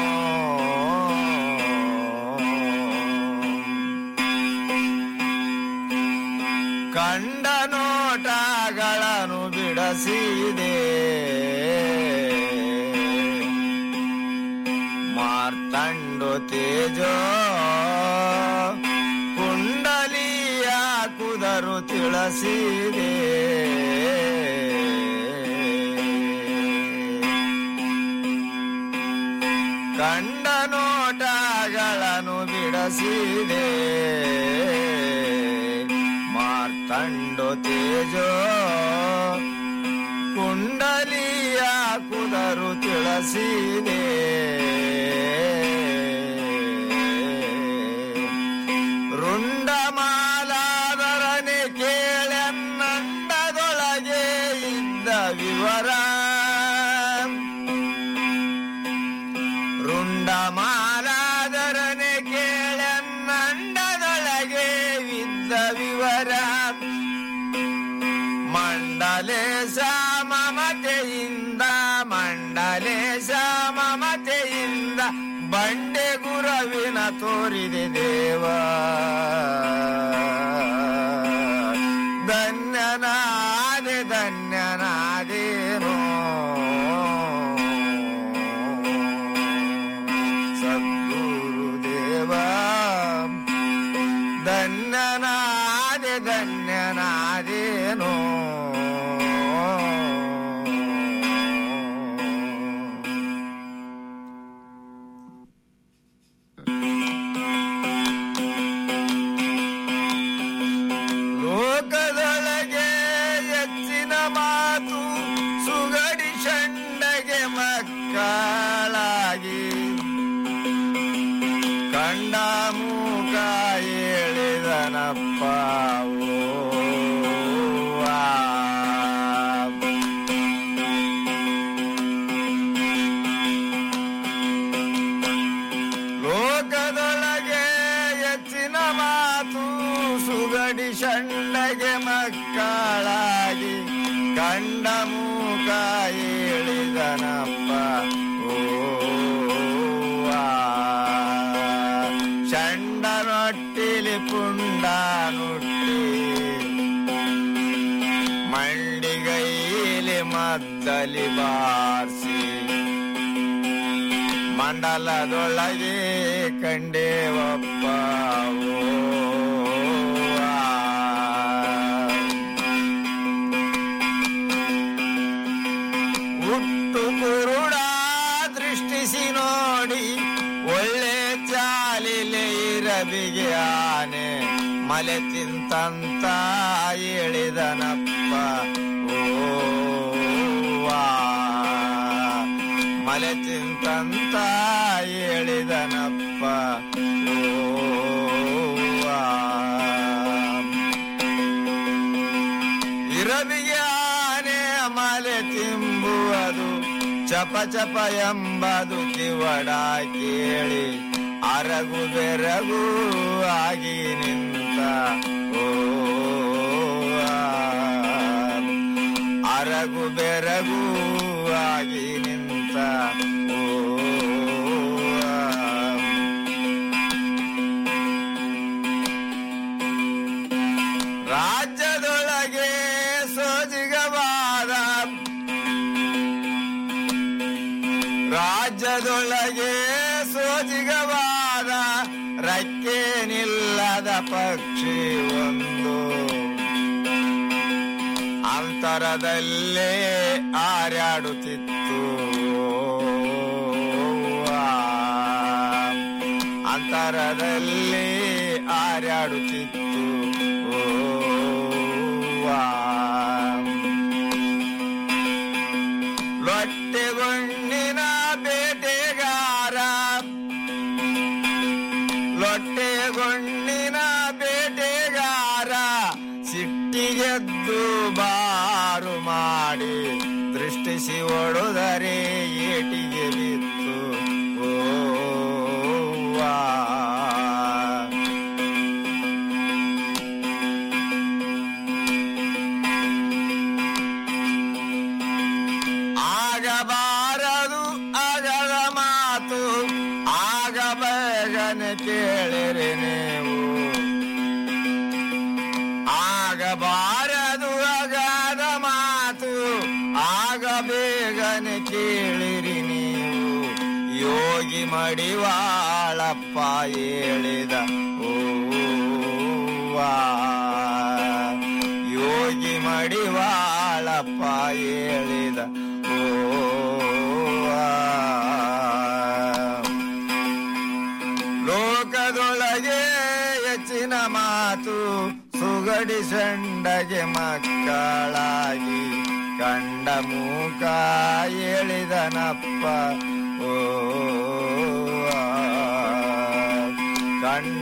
ಕಂಡ ನೋಟಗಳನ್ನು ಬಿಡಸಿದೆ ಮಾರ್ತಂಡು ತೇಜೋ ಕುಂಡಲಿಯ ಕುದರು ತಿಳಿಸಿದೆ ಕಂಡ ನೋಟಗಳನ್ನು ಬಿಡಸಿದೆ ಮಾರ್ತಂಡು ತೇಜೋ ಕುಂಡಲಿಯ ಕುದರು ತಿಳಿಸಿದೆ ರುಂಡಮಾಲಾದರನೆ ಕೇಳೆನ್ನಂಡದೊಳಗೆ ಇದ್ದ ವಿವರ ರುಂಡಮಾಲಾದರನೆ ಕೇಳೆನ್ನಂಡದೊಳಗೆ ಇದ್ದ ವಿವರ ಮಂಡಲೇಶ ಮಮತೆಯಿಂದ ಮಂಡಲೇಶ ಮಮತೆಯಿಂದ ಬಂಡೆ ಗುರವಿನ ತೋರಿದೆ ದೇವ ಧನ್ಯನಾದೆ ಧನ್ಯನಾದೇನೋ ಸದ್ಗುರುದೇವ ಧನ್ಯನಾದೆ ಧನ್ಯನಾದೇನೋ ಲೋಕದೊಳಗೆ ಹೆಚ್ಚಿನ ಮಾತು ಸುಗಡಿ ಷಂಡಗೆ ಮಕ್ಕಳಾಗಿ ಕಂಡ ಮೂಕ ಹೇಳಿದನಪ್ಪ ಓ ಆ. ಲೋಕದೊಳಗೆ ಹೆಚ್ಚಿನ ಮಾತು ಸುಗಡಿ ಷಂಡಗೆ ಮಕ್ಕಳಾಗಿ ಕಂಡ ಮೂಕ ಹೇಳಿದನಪ್ಪ ಓ ಆ. ಚಂಡನೊಟ್ಟಿಲಿ ಪುಂಡ ನುಟ್ಟಿ ಮಂಡಿಗೈಲಿ ಮದ್ದಲಿ ಬಾರಿಸಿ ಮಂಡಲದೊಳಗೆ ಕಂಡೇವಪ್ಪ ಓ ಆ. ಹುಟ್ಟು ಕುರುಡ ದೃಷ್ಟಿಸಿ ನೋಡಿ ಒಳ್ಳೆ ಚಾಲಿಲೆ ಇರಬಿಗೆ ಆನೆ ಮಲೆ ತಿಂತಂತ ಹೇಳಿದನಪ್ಪ ಓ ಆ. ಮಲೆ ತಿಂತಂತ ಹೇಳಿದನಪ್ಪ ಓ ಆ. ಚಪ ಚಪ ಎಂಬದು ಕಿವಡ ಕೇಳಿ ಅರಗು ಬೆರಗು ಆಗಿ ನಿಂತ ಓ ಆ. ಅರಗು ಬೆರಗು ಆಗಿ ನಿಂತ ಓ ಆ. ರಾಜ್ಯದೊಳಗೆ ಸೋಜಿಗವಾದ ರಾಜ್ಯದೊಳಗೆ ಸೋಜಿಗವಾದ ರಕ್ಕೆ ನಿಲ್ಲದ ಪಕ್ಷಿ ಒಂದು ಅಂತರದಲ್ಲೇ ಹಾರಾಡುತ್ತಿತ್ತು ಆ. ಅಂತರದಲ್ಲಿ ಹಾರಾಡುತ್ತಿತ್ತು ಓ ಆ. ಲೊಟ್ಟೆಗೊಂಡಿನ ಬೇಟೆಗಾರ ಲೊಟ್ಟೆಗೊಂಡಿನ ಬೇಟೆಗಾರ ಸಿಟ್ಟಿಗೆದ್ದು ಬಾರು ಮಾಡಿ ದೃಷ್ಟಿಸಿ ಒಡುದರೆ ಏಟಿಗೆ ಬಿತ್ತು ಓ ಆ. ಆಗಬಾರದು ಅಗದ ಮಾತು ಆಗ ಬೇಗನೆ ಕೇಳಿರಿ ನೀವು ಆಗಬಾರದು ಅಗದ ಮಾತು ಆಗ ಬೇಗನೆ ಕೇಳಿರಿ ನೀವು ಯೋಗಿ ಮಡಿವಾಳಪ್ಪ ಹೇಳಿದ ಓ ಆ. ಯೋಗಿ ಮಡಿವಾಳಪ್ಪ ಹೇಳಿದ ಓ ಆ. ಲೋಕದೊಳಗೆ ಹೆಚ್ಚಿನ ಮಾತು ಸುಗಡಿ ಸಂಡಗೆ ಮಕ್ಕಳಾಗಿ ಕಂಡ ಮೂಕ ಹೇಳಿದನಪ್ಪ